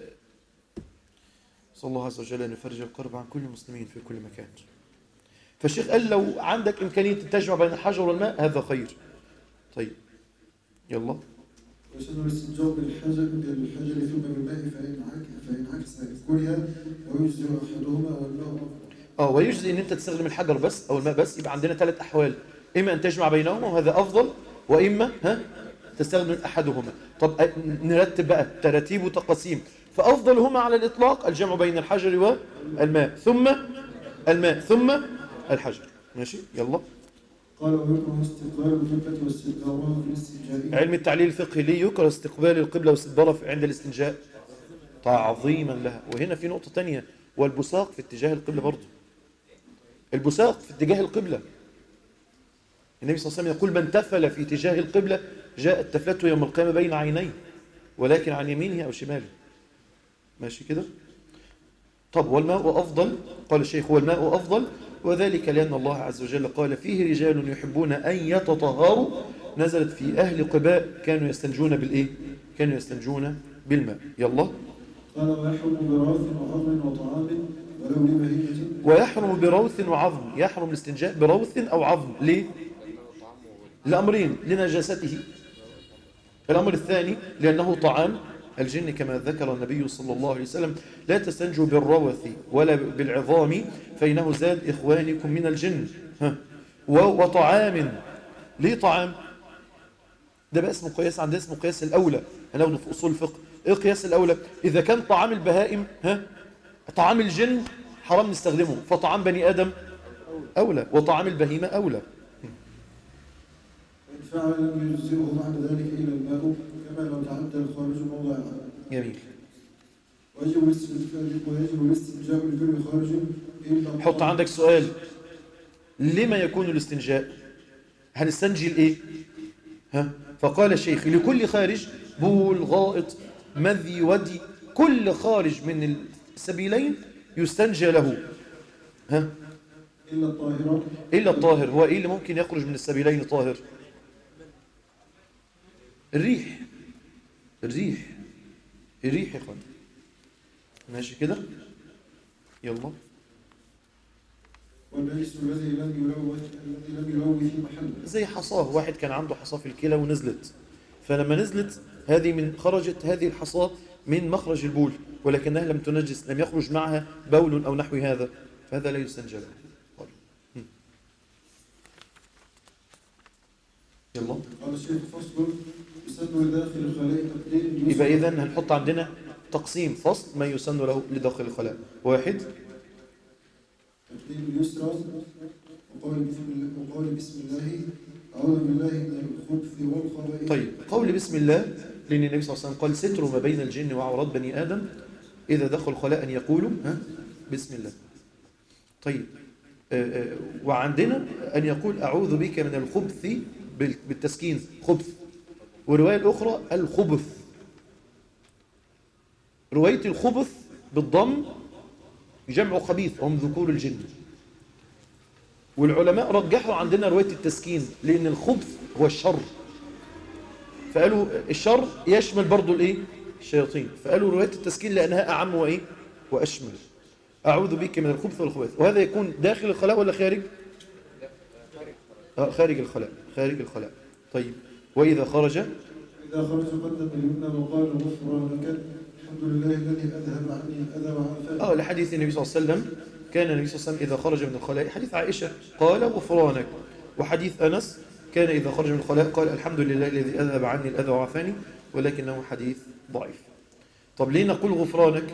صلى الله عز وجل ان يفرج الكرب عن كل المسلمين في كل مكان فالشيخ قال لو عندك امكانيه تجمع بين الحجر والماء هذا خير طيب يلا ويسن الاستنجاء بالحجر بالحجر ثم بالماء فإن عكس فإن عكس كره ويجزئ أحدهما والماء أفضل اه ويجزي ان انت تستخدم الحجر بس او الماء بس يبقى عندنا ثلاث احوال اما ان تجمع بينهما وهذا افضل واما ها تستخدم احدهما طب أ- نرتب بقى تراتيب وتقاسيم فافضلهما على الاطلاق الجمع بين الحجر والماء ثم الماء ثم الحجر ماشي يلا قال ويكره استقبال القبلة واستدبارها في الاستنجاء علم التعليل الفقهي ليه يكره استقبال القبلة واستدبارها عند الاستنجاء تعظيما لها وهنا في نقطة تانية والبساق في اتجاه القبلة برضه البساق في اتجاه القبلة النبي صلى الله عليه وسلم يقول من تفل في اتجاه القبلة جاءت تفلته يوم القيامة بين عينيه ولكن عن يمينه أو شماله ماشي كده طب والماء أفضل قال الشيخ والماء أفضل وذلك لأن الله عز وجل قال فيه رجال يحبون أن يتطهروا نزلت في أهل قباء كانوا يستنجون بالإيه؟ كانوا يستنجون بالماء يلا قال ويحرم براث وعظم وطعام ولو لبهيمة ويحرم بروث وعظم يحرم الاستنجاء بروث أو عظم ليه؟ لأمرين لنجاسته الأمر الثاني لأنه طعام الجن كما ذكر النبي صلى الله عليه وسلم لا تستنجوا بالروث ولا بالعظام فإنه زاد إخوانكم من الجن ها. و- وطعام ليه طعام؟ ده بقى اسمه قياس عندنا اسمه قياس الأولى هناخده في أصول الفقه إيه قياس الأولى؟ إذا كان طعام البهائم ها طعام الجن حرام نستخدمه فطعام بني آدم أولى وطعام البهيمة أولى وإن فعل لم يجزئه بعد ذلك إلا الماء كما لو تعدى الخارج موضع جميل ويجب الاستنجاء ويجب الاستنجاء لكل خارج إلا حط عندك سؤال لما يكون الاستنجاء هنستنجي الايه ها فقال الشيخ لكل خارج بول غائط مذي ودي كل خارج من السبيلين يستنجى له ها إلا الطاهرة الا الطاهر هو ايه اللي ممكن يخرج من السبيلين طاهر الريح الريح الريح يا اخوان ماشي كده يلا والنجس الذي لم يلوث الذي لم يلوث محله زي حصاه واحد كان عنده حصاه في الكلى ونزلت فلما نزلت هذه من خرجت هذه الحصاه من مخرج البول ولكنها لم تنجس لم يخرج معها بول او نحو هذا فهذا لا يستنجى له طيب. هم. يلا قال الشيخ فصل يسن لداخل الخلاء تقديم يبقى اذا هنحط عندنا تقسيم فصل ما يسن له لداخل الخلاء واحد تقديم اليسرى وقول بسم الله وقول بسم الله أعوذ بالله من الخبث والخبائث طيب قول بسم الله لأن النبي صلى الله عليه وسلم قال ستر ما بين الجن وعورات بني آدم إذا دخل الخلاء أن يقولوا ها بسم الله طيب آه، آه، وعندنا أن يقول أعوذ بك من الخبث بال- بالتسكين خبث والرواية الأخرى الخبث رواية الخبث بالضم جمع خبيث هم ذكور الجن والعلماء رجحوا عندنا رواية التسكين لأن الخبث هو الشر فقالوا الشر يشمل برضو الايه الشياطين فقالوا روايه التسكين لانها اعم وايه واشمل اعوذ بك من الخبث والخبث وهذا يكون داخل الخلاء ولا خارج آه خارج الخلاء خارج الخلاء طيب واذا خرج إذا خرج قدم اليمنى وقال غفرانك الحمد لله الذي أذهب عني الأذى وعافاني اه لحديث النبي صلى الله عليه وسلم كان النبي صلى الله عليه وسلم اذا خرج من الخلاء حديث عائشه قال غفرانك وحديث انس كان اذا خرج من الخلاء قال الحمد لله الذي اذهب عني الاذى وعافاني ولكنه حديث ضعيف طب ليه نقول غفرانك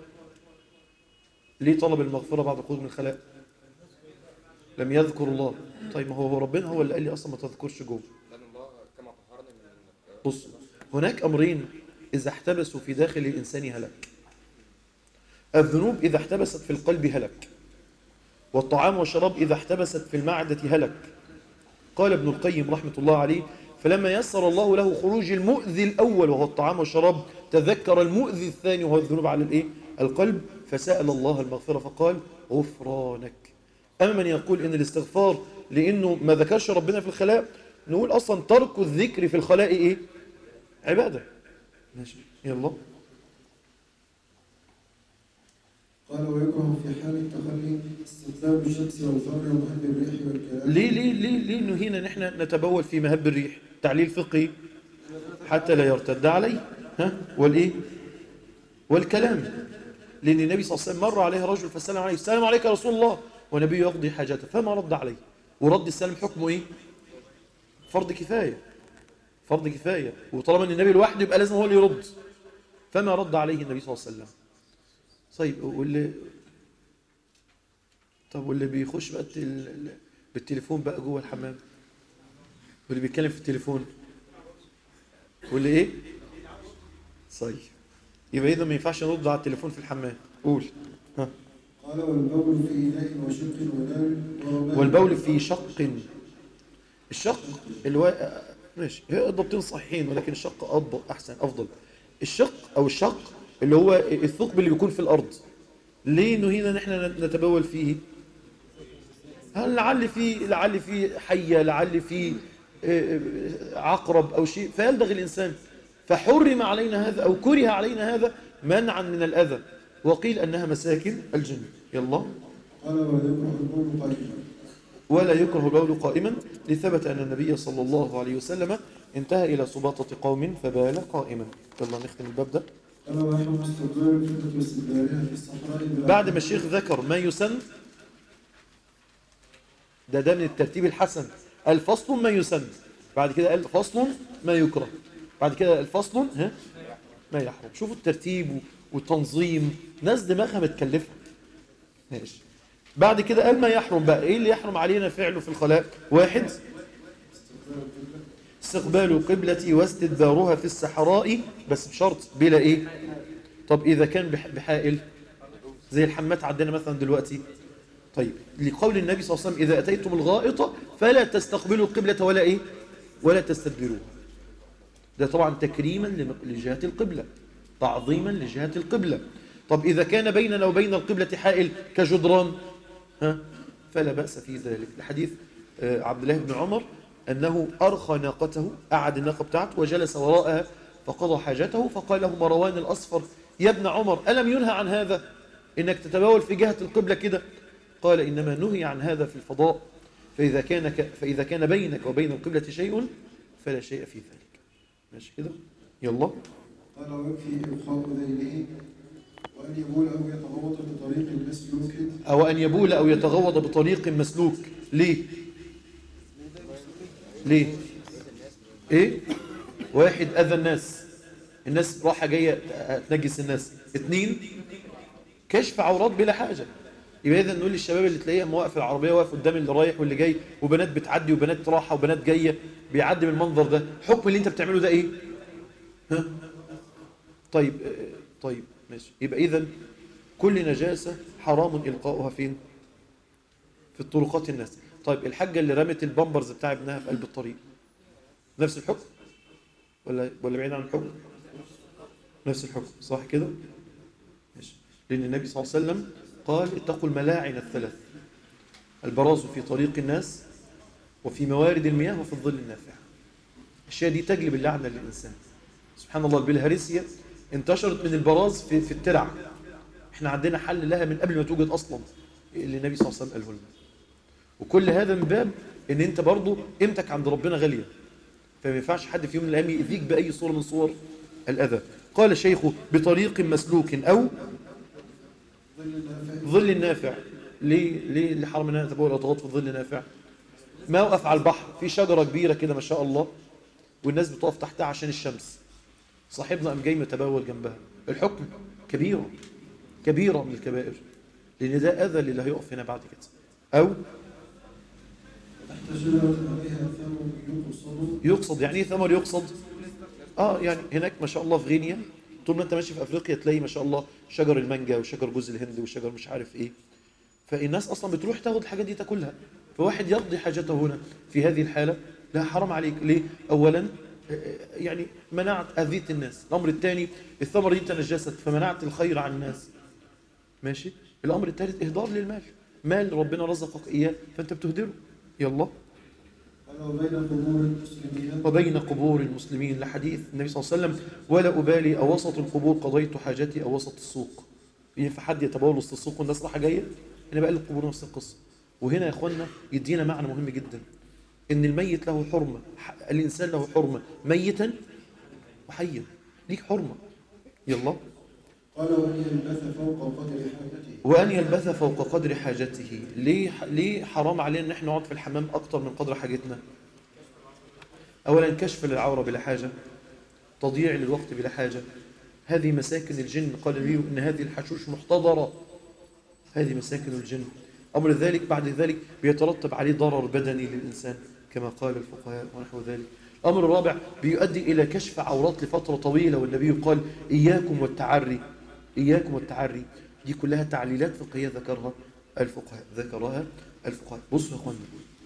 ليه طلب المغفرة بعد الخروج من الخلاء لم يذكر الله طيب ما هو هو ربنا هو اللي قال لي أصلا ما تذكرش جوه لأن الله كما طهرني من بص هناك أمرين إذا احتبسوا في داخل الإنسان هلك الذنوب إذا احتبست في القلب هلك والطعام والشراب إذا احتبست في المعدة هلك قال ابن القيم رحمة الله عليه فلما يسر الله له خروج المؤذي الأول وهو الطعام والشراب تذكر المؤذي الثاني وهو الذنوب على الإيه؟ القلب فسأل الله المغفرة فقال غفرانك أما من يقول إن الاستغفار لأنه ما ذكرش ربنا في الخلاء نقول أصلا ترك الذكر في الخلاء إيه؟ عبادة ماشي يلا قال ويكره في حال التخلي استطلاب الشمس والفر ومهب الريح والكلام ليه ليه ليه ليه نهينا نحن نتبول في مهب الريح تعليل فقهي حتى لا يرتد عليه ها والايه والكلام لان النبي صلى الله عليه وسلم مر عليه رجل فسلم عليه السلام عليك يا رسول الله ونبي يقضي حاجته فما رد عليه ورد السلام حكمه ايه فرض كفايه فرض كفايه وطالما ان النبي لوحده يبقى لازم هو اللي يرد فما رد عليه النبي صلى الله عليه وسلم طيب واللي طب واللي بيخش بقى التل... بالتليفون بقى جوه الحمام واللي بيتكلم في التليفون واللي ايه طيب يبقى اذا ما ينفعش نرد على التليفون في الحمام قول ها قال والبول في إناء وشق ونار ووباء والبول في شق الشق اللي هو ماشي هي الضبطين صحيحين ولكن الشق أضبط أحسن أفضل الشق أو الشق اللي هو الثقب اللي بيكون في الأرض ليه نهينا نحن نتبول فيه هل لعل فيه لعل فيه حية لعل فيه آه، آه، عقرب أو شيء فيلدغ الإنسان فحرم علينا هذا أو كره علينا هذا منعا من الأذى وقيل أنها مساكن الجن يلا قال ولا يكره البول قائما ولا يكره البول قائما لثبت أن النبي صلى الله عليه وسلم انتهى إلى سباطة قوم فبال قائما يلا نختم الباب ده قال ويحرم استقبال الفتنة واستدبارها في الصحراء بلا بعد ما الشيخ ذكر ما يسن ده ده من الترتيب الحسن الفصل ما يسن بعد كده قال فصل ما يكره بعد كده الفصل ها ما يحرم شوفوا الترتيب والتنظيم ناس دماغها متكلفه ماشي بعد كده قال ما يحرم بقى ايه اللي يحرم علينا فعله في الخلاء واحد استقبال قبلتي واستدبارها في الصحراء بس بشرط بلا ايه طب اذا كان بح- بحائل زي الحمات عندنا مثلا دلوقتي طيب لقول النبي صلى الله عليه وسلم إذا أتيتم الغائط فلا تستقبلوا القبلة ولا إيه ولا تستدبروها ده طبعا تكريما لم- لجهة القبلة تعظيما لجهة القبلة طب إذا كان بيننا وبين القبلة حائل كجدران ها فلا بأس في ذلك الحديث آه، عبد الله بن عمر أنه أرخى ناقته قعد الناقة بتاعته وجلس وراءها فقضى حاجته فقال له مروان الأصفر يا ابن عمر ألم ينهى عن هذا إنك تتبول في جهة القبلة كده قال إنما نهي عن هذا في الفضاء فإذا كان, ك... فإذا كان بينك وبين القبلة شيء فلا شيء في ذلك ماشي كده يلا قال ويكفي إبقاء ذيله وأن يبول أو يتغوط بطريق مسلوك أو أن يبول أو يتغوض بطريق مسلوك ليه ليه إيه واحد أذى الناس الناس راحة جاية تنجس الناس اثنين كشف عورات بلا حاجة يبقى إذا نقول للشباب اللي تلاقيها مواقف العربية واقف قدام اللي رايح واللي جاي وبنات بتعدي وبنات راحة وبنات جاية بيعدي من المنظر ده حكم اللي انت بتعمله ده ايه ها طيب آه، طيب ماشي يبقى إذا كل نجاسة حرام إلقاؤها فين في الطرقات الناس طيب الحاجة اللي رمت البامبرز بتاع ابنها في قلب الطريق نفس الحكم ولا ولا بعيد عن الحكم نفس الحكم صح كده ماشي لأن النبي صلى الله عليه وسلم قال اتقوا الملاعن الثلاث البراز في طريق الناس وفي موارد المياه وفي الظل النافع الأشياء دي تجلب اللعنة للإنسان سبحان الله البلهارسيا انتشرت من البراز في, في الترع احنا عندنا حل لها من قبل ما توجد أصلا اللي النبي صلى الله عليه وسلم قاله لنا وكل هذا من باب ان انت برضو قيمتك عند ربنا غالية فما ينفعش حد في يوم من الايام يأذيك بأي صورة من صور الأذى قال الشيخ بطريق مسلوك أو ظل النافع ظل النافع ليه ليه اللي حرم ان انا اتبول واتغوط في ظل نافع ما اوقف على البحر في شجره كبيره كده ما شاء الله والناس بتقف تحتها عشان الشمس صاحبنا قام جاي متبول جنبها الحكم كبيره كبيره من الكبائر لان ده اذى للي هيقف هنا بعد كده او تحت شجرة عليها ثمر يقصد يقصد يعني ايه ثمر يقصد اه يعني هناك ما شاء الله في غينيا طول ما انت ماشي في افريقيا تلاقي ما شاء الله شجر المانجا وشجر جوز الهند وشجر مش عارف ايه فالناس اصلا بتروح تاخد الحاجات دي تاكلها فواحد يقضي حاجته هنا في هذه الحاله لا حرام عليك ليه اولا آه، يعني منعت اذيت الناس الامر الثاني الثمره دي تنجست فمنعت الخير عن الناس ماشي الامر الثالث اهدار للمال مال ربنا رزقك اياه فانت بتهدره يلا قال وبين قبور المسلمين وبين قبور المسلمين لحديث النبي صلى الله عليه وسلم ولا أبالي أو وسط القبور قضيت حاجتي أو وسط السوق ينفع حد يتبول وسط السوق والناس رايحة جاية أنا بقى القبور نفس القصة وهنا يا إخوانا يدينا معنى مهم جدا إن الميت له حرمة ح- الإنسان له حرمة ميتا وحيا ليك حرمة يلا قال وأن يلبث فوق قدر حاجته وأن يلبث فوق قدر حاجته ليه ليه حرام علينا إن إحنا نقعد في الحمام أكتر من قدر حاجتنا أولا كشف للعورة بلا حاجة تضييع للوقت بلا حاجة هذه مساكن الجن قال النبي إن هذه الحشوش محتضرة هذه مساكن الجن أمر ذلك بعد ذلك بيترتب عليه ضرر بدني للإنسان كما قال الفقهاء ونحو ذلك الأمر الرابع بيؤدي إلى كشف عورات لفترة طويلة والنبي قال إياكم والتعري إياكم والتعري دي كلها تعليلات فقهية ذكرها الفقهاء ذكرها الفقهاء بصوا يا أخوانا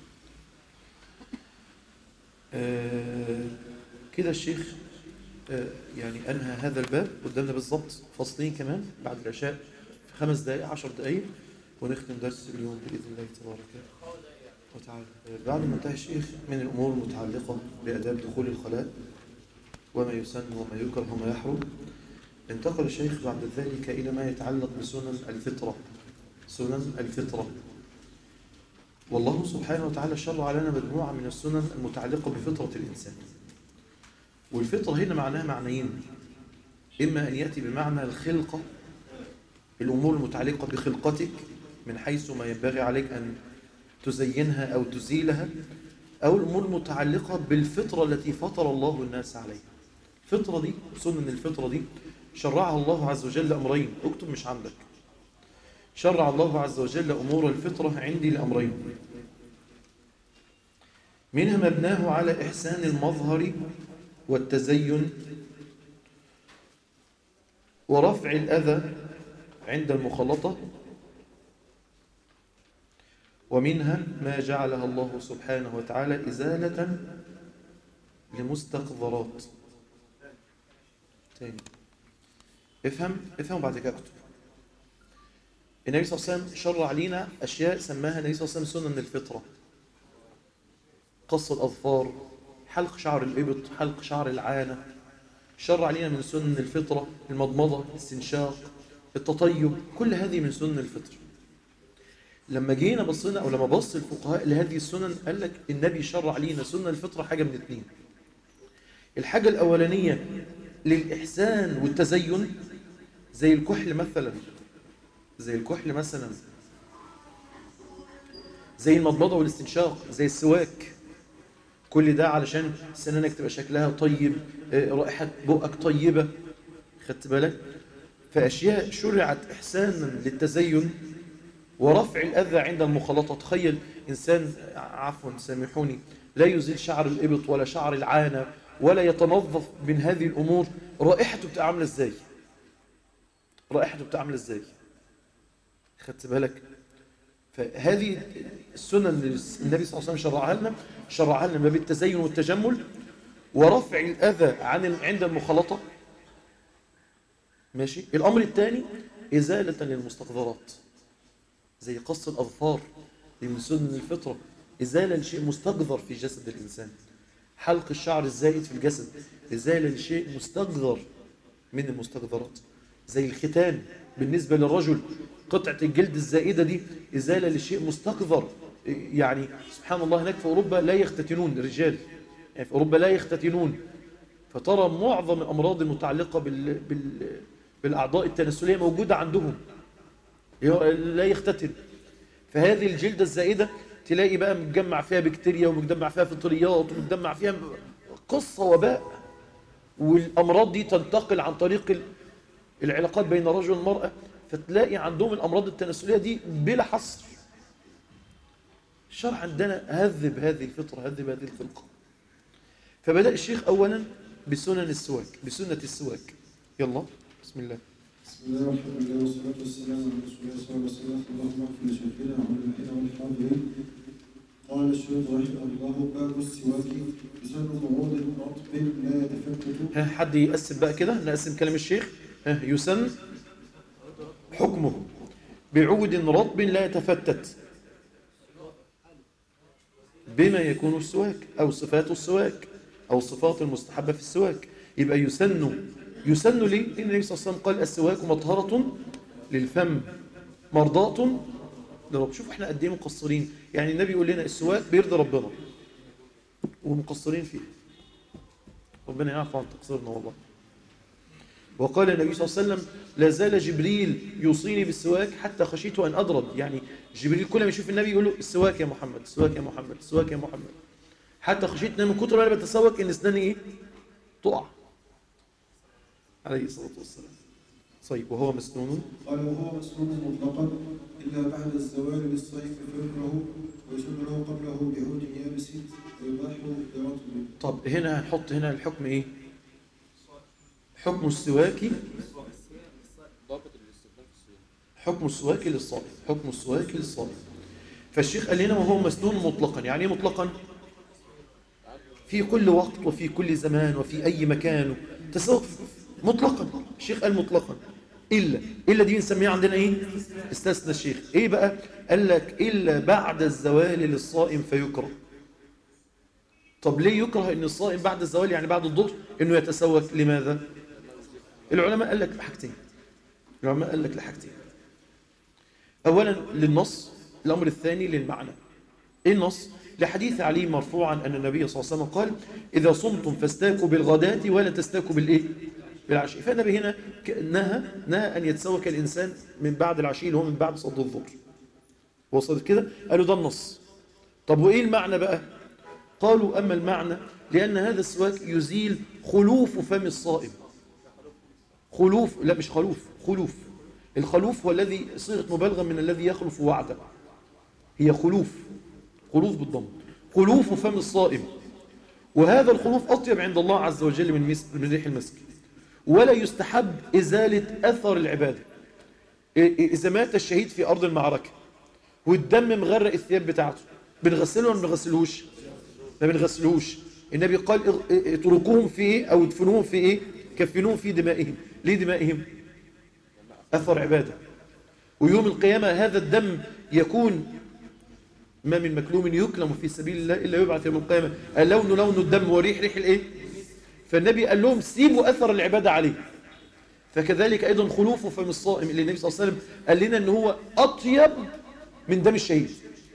آه كده الشيخ آه يعني أنهى هذا الباب قدامنا بالضبط فصلين كمان بعد العشاء في خمس دقائق عشر دقائق ونختم درس اليوم بإذن الله تبارك وتعالى آه بعد ما انتهى الشيخ من الأمور المتعلقة بآداب دخول الخلاء وما يسن وما يكره وما يحرم انتقل الشيخ بعد ذلك إلى ما يتعلق بسنن الفطرة سنن الفطرة والله سبحانه وتعالى شرع لنا مجموعة من السنن المتعلقة بفطرة الإنسان والفطرة هنا معناها معنيين إما أن يأتي بمعنى الخلقة الأمور المتعلقة بخلقتك من حيث ما ينبغي عليك أن تزينها أو تزيلها أو الأمور المتعلقة بالفطرة التي فطر الله الناس عليها الفطرة دي سنن الفطرة دي شرعها الله عز وجل أمرين اكتب مش عندك شرع الله عز وجل أمور الفطرة عندي لأمرين منها مبناه على إحسان المظهر والتزين ورفع الأذى عند المخلطة ومنها ما جعلها الله سبحانه وتعالى إزالة لمستقذرات تاني افهم افهم بعد كده اكتب النبي صلى الله عليه وسلم شرع لنا أشياء سماها النبي صلى الله عليه وسلم سنن الفطرة قص الأظفار حلق شعر الإبط حلق شعر العانة شرع لنا من سنن الفطرة المضمضة الاستنشاق التطيب كل هذه من سنن الفطرة لما جينا بصينا أو لما بص الفقهاء لهذه السنن قال لك النبي شرع لنا سنن الفطرة حاجة من اثنين الحاجة الأولانية للإحسان والتزين زي الكحل مثلا زي الكحل مثلا زي المضمضة والاستنشاق زي السواك كل ده علشان سنانك تبقى شكلها طيب آه، رائحة بقك طيبة خدت بالك فأشياء شرعت إحسانا للتزين ورفع الأذى عند المخالطة تخيل إنسان عفوا سامحوني لا يزيل شعر الإبط ولا شعر العانة ولا يتنظف من هذه الأمور رائحته بتبقى عاملة إزاي رائحته بتبقى عاملة إزاي خدت بالك فهذه السنن اللي النبي صلى الله عليه وسلم شرعها لنا شرعها لنا باب التزين والتجمل ورفع الأذى عن ال- عند المخالطة ماشي الأمر الثاني إزالة للمستقذرات زي قص الأظفار دي من سنن الفطرة إزالة لشيء مستقذر في جسد الإنسان حلق الشعر الزائد في الجسد إزالة لشيء مستقذر من المستقذرات زي الختان بالنسبة للرجل قطعة الجلد الزائدة دي إزالة لشيء مستقذر يعني سبحان الله هناك في أوروبا لا يختتنون الرجال يعني في أوروبا لا يختتنون فترى معظم الأمراض المتعلقة بال... بال... بالأعضاء التناسلية موجودة عندهم لا يختتن فهذه الجلدة الزائدة تلاقي بقى متجمع فيها بكتيريا ومتجمع فيها فطريات ومتجمع فيها قصة وباء والأمراض دي تنتقل عن طريق ال- العلاقات بين الرجل والمرأة فتلاقي عندهم الأمراض التناسلية دي بلا حصر الشرع عندنا هذب هذه الفطرة هذب هذه الخلقة فبدأ الشيخ أولا بسنن السواك بسنة السواك يلا بسم الله بسم الله والحمد لله والصلاة والسلام على رسول الله صلى الله عليه وسلم اللهم اغفر لشيخنا وعلمنا والحاضرين قال الشيخ رحمه الله باب السواك بسن موعود رطب لا يتفتت ها حد يقسم بقى كده نقسم كلام الشيخ ها يسن حكمه بعود رطب لا يتفتت بما يكون السواك أو صفات السواك أو الصفات المستحبة في السواك يبقى يسن يسن ليه؟ لأن النبي صلى الله عليه وسلم قال السواك مطهرة للفم مرضاة لرب شوف احنا قد ايه مقصرين يعني النبي يقول لنا السواك بيرضي ربنا ومقصرين فيه ربنا يعفو عن تقصيرنا والله وقال النبي صلى الله عليه وسلم لا زال جبريل يوصيني بالسواك حتى خشيت أن أضرب يعني جبريل كل ما يشوف النبي يقول له السواك يا محمد السواك يا محمد السواك يا محمد حتى خشيت ان من كتر ما انا بتسوك ان اسناني ايه تقع عليه الصلاة والسلام طيب وهو مسنون قال وهو مسنون مطلقا إلا بعد الزوال للصيف فيكره ويسن له قبله بعود يابس ويباح برطب طب هنا هنحط هنا الحكم ايه حكم السواك ضابط الاستخدام في الصيام حكم السواك للصائم حكم السواك للصائم فالشيخ قال لنا وهو مسنون مطلقا يعني ايه مطلقا في كل وقت وفي كل زمان وفي أي مكان تسوق مطلقا الشيخ قال مطلقا إلا إلا دي بنسميها عندنا إيه استثنى الشيخ إيه بقى قال لك إلا بعد الزوال للصائم فيكره طب ليه يكره ان الصائم بعد الزوال يعني بعد الظهر انه يتسوك لماذا العلماء قال لك لحاجتين العلماء قال لك لحاجتين اولا للنص الامر الثاني للمعنى ايه النص لحديث علي مرفوعا ان النبي صلى الله عليه وسلم قال اذا صمتم فاستاكوا بالغداة ولا تستاكوا بالايه بالعشي فالنبي هنا ك- نهى نهى ان يتسوك الانسان من بعد العشي اللي هو من بعد صد الظهر وصلت كده قالوا ده النص طب وايه المعنى بقى قالوا اما المعنى لان هذا السواك يزيل خلوف فم الصائم خلوف لا مش خلوف خلوف الخلوف هو الذي صيغه مبالغه من الذي يخلف وعده هي خلوف خلوف بالضم خلوف فم الصائم وهذا الخلوف أطيب عند الله عز وجل من, مس... من ريح المسك ولا يستحب إزالة أثر العبادة إ- إذا مات الشهيد في أرض المعركة والدم مغرق الثياب بتاعته بنغسله ولا ما بنغسلهوش ما بنغسلهوش النبي قال اغ- اتركوهم في ايه او ادفنوهم في ايه كفنوهم في دمائهم ليه دمائهم اثر عباده ويوم القيامه هذا الدم يكون ما من مكلوم يكلم في سبيل الله الا يبعث يوم القيامه اللون لون الدم وريح ريح الايه فالنبي قال لهم سيبوا اثر العباده عليه فكذلك ايضا خلوف فم الصائم اللي النبي صلى الله عليه وسلم قال لنا ان هو اطيب من دم الشهيد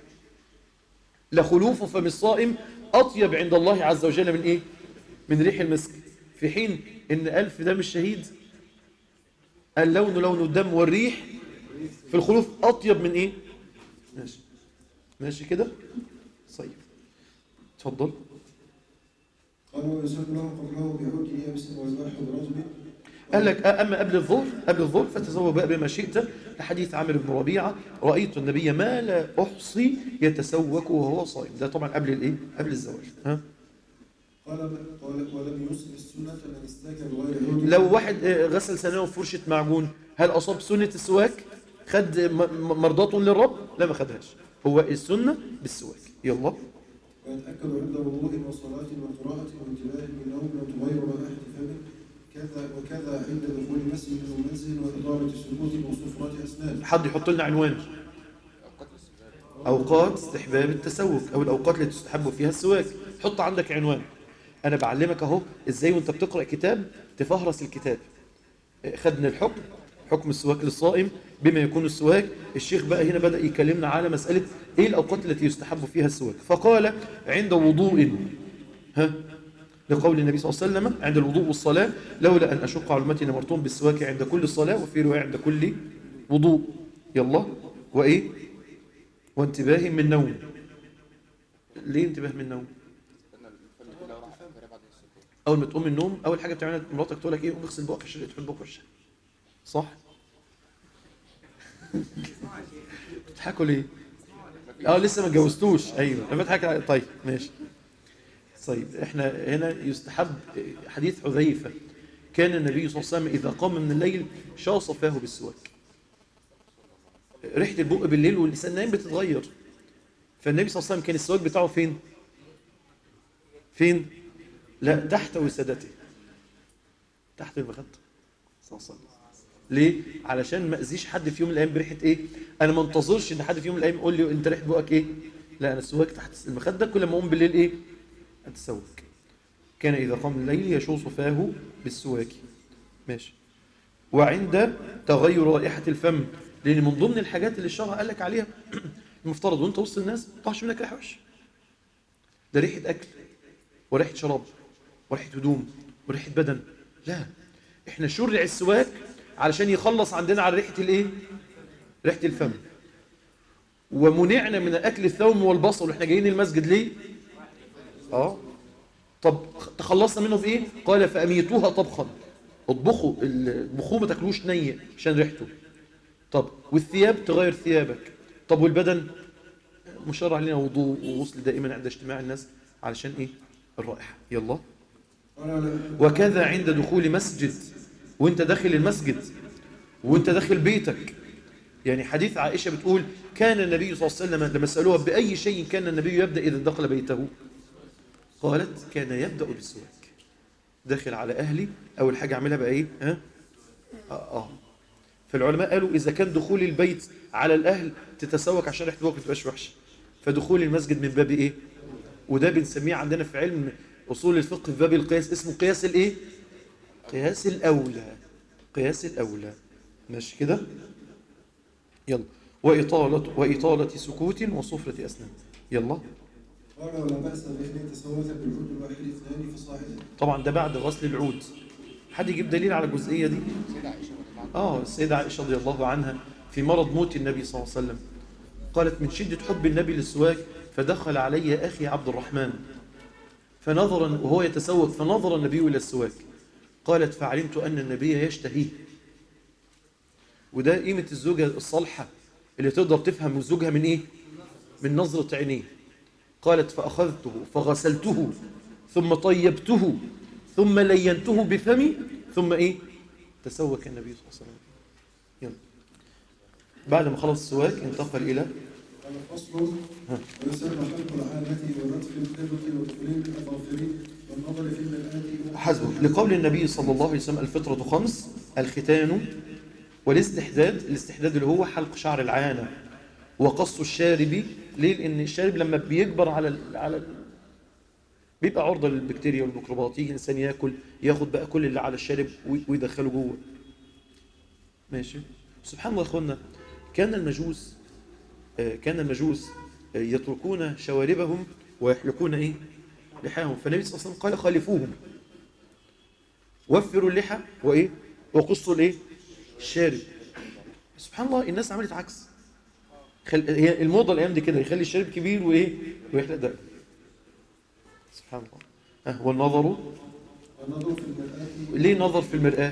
لخلوف فم الصائم اطيب عند الله عز وجل من ايه من ريح المسك في حين ان الف دم الشهيد اللون لون الدم والريح في الخلوف اطيب من ايه ماشي ماشي كده طيب اتفضل قال ويسن له قبله بعود يابس وزاح برجل قال لك آه، أما قبل الظهر قبل الظهر فتزوج بقى بما شئت لحديث عامر بن ربيعة رأيت النبي ما لا أحصي يتسوك وهو صائم ده طبعا قبل الإيه قبل الزواج ها قال قال ولم يسن السنة من استاك بغير عود لو واحد آه، غسل سنانه بفرشة معجون هل أصاب سنة السواك خد م- م- مرضاة للرب لا ما خدهاش هو السنة بالسواك يلا ويتأكد عند وضوء وصلاة وقراءة وانتباه من نوم وتغير رائحة فمه كذا وكذا عند دخول مسجد ومنزل وإدارة سكوت وصفرة أسنان حد يحط لنا عنوان اوقات الاستغلال أوقات استحباب التسوك أو الأوقات اللي تستحب فيها السواك حط عندك عنوان أنا بعلمك أهو إزاي وأنت بتقرأ كتاب تفهرس الكتاب خدنا الحكم حكم السواك للصائم بما يكون السواك الشيخ بقى هنا بدأ يكلمنا على مسألة إيه الأوقات التي يستحب فيها السواك فقال عند وضوء ها لقول النبي صلى الله عليه وسلم عند الوضوء والصلاة لولا أن أشق على أمتي لمرتهم بالسواك عند كل صلاة وفي رواية عند كل وضوء يلا وإيه وانتباه من نوم ليه انتباه من نوم قلنا الفم كلها راحه كده بعد السكوت اول ما تقوم من النوم اول حاجه بتعملها مراتك تقول لك ايه قوم اغسل بقك عشان تحب بقك وشك صح بتضحكوا ليه اه لسه ما اتجوزتوش ايوه انا بضحك على- طيب ماشي طيب احنا هنا يستحب حديث حذيفه كان النبي صلى الله عليه وسلم اذا قام من الليل شاص فاه بالسواك ريحه البق بالليل واللسان نايم بتتغير فالنبي صلى الله عليه وسلم كان السواك بتاعه فين فين لا تحت وسادته تحت المخدة صلى الله عليه وسلم ليه؟ علشان ما اذيش حد في يوم من الايام بريحه ايه؟ انا ما انتظرش ان حد في يوم من الايام يقول لي انت ريحه بقك ايه؟ لا انا السواك تحت المخده كل ما اقوم بالليل ايه؟ اتسوك. كان اذا قام الليل يشوص فاه بالسواك. ماشي. وعند تغير رائحه الفم لان من ضمن الحاجات اللي الشرع قال لك عليها المفترض وانت وسط الناس ما يطلعش منك ريحه وحشه. ده ريحه اكل وريحه شراب وريحه هدوم وريحه بدن لا احنا شرع السواك علشان يخلص عندنا على ريحه الايه ريحه الفم ومنعنا من اكل الثوم والبصل واحنا جايين المسجد ليه اه طب تخلصنا منه بايه قال فاميتوها طبخا اطبخوا اطبخوه ما تاكلوش ني عشان ريحته طب والثياب تغير ثيابك طب والبدن مشرع لنا وضوء وغسل دائما عند اجتماع الناس علشان ايه الرائحه يلا قال لا وكذا عند دخول مسجد وانت داخل المسجد وانت داخل بيتك يعني حديث عائشة بتقول كان النبي صلى الله عليه وسلم لما سألوها بأي شيء كان النبي يبدأ إذا دخل بيته قالت كان يبدأ بالسواك داخل على أهلي أول حاجة أعملها بقى إيه ها؟ آه, آه. فالعلماء قالوا إذا كان دخول البيت على الأهل تتسوك عشان ريحة بوك ما تبقاش وحشة فدخول المسجد من باب إيه وده بنسميه عندنا في علم اصول الفقه في باب القياس اسمه قياس الايه قياس الاولى قياس الاولى ماشي كده يلا واطاله واطاله سكوت وصفره اسنان يلا قال ولا بأس بأن يتسوس بالعود الواحد اثنان فصاعدا طبعا ده بعد غسل العود حد يجيب دليل على الجزئيه دي سيدة عائشة رضي الله عنها اه السيدة عائشة رضي الله عنها في مرض موت النبي صلى الله عليه وسلم قالت من شدة حب النبي للسواك فدخل علي أخي عبد الرحمن فنظر وهو يتسوق فنظر النبي إلى السواك قالت فعلمت أن النبي يشتهيه وده قيمة الزوجة الصالحة اللي تقدر تفهم زوجها من إيه؟ من نظرة عينيه قالت فأخذته فغسلته ثم طيبته ثم لينته بفمي ثم إيه؟ تسوك النبي صلى الله عليه وسلم يلا بعد ما خلص السواك انتقل إلى قال فصل ها. ويسمى حلق العانة ونتف الإبط وتقليل الأظافر والنظر في المرآة حسبه لقول النبي صلى الله عليه وسلم الفطرة خمس الختان والاستحداد الاستحداد اللي هو حلق شعر العانة وقص الشارب ليه؟ لأن الشارب لما بيكبر على ال على ال بيبقى عرضة للبكتيريا والميكروبات يجي الإنسان ياكل ياخد بقى كل اللي على الشارب وي- ويدخله جوه ماشي سبحان الله يا اخوانا كان المجوس آه، كان المجوس آه، يتركون شواربهم ويحلقون ايه لحاهم فالنبي صلى الله عليه وسلم قال خالفوهم وفروا اللحى وايه وقصوا الايه الشارب سبحان الله الناس عملت عكس خل... هي الموضه الايام دي كده يخلي الشارب كبير وايه ويحلق ده سبحان الله ها والنظر والنظر في المرآة ليه نظر في المرآة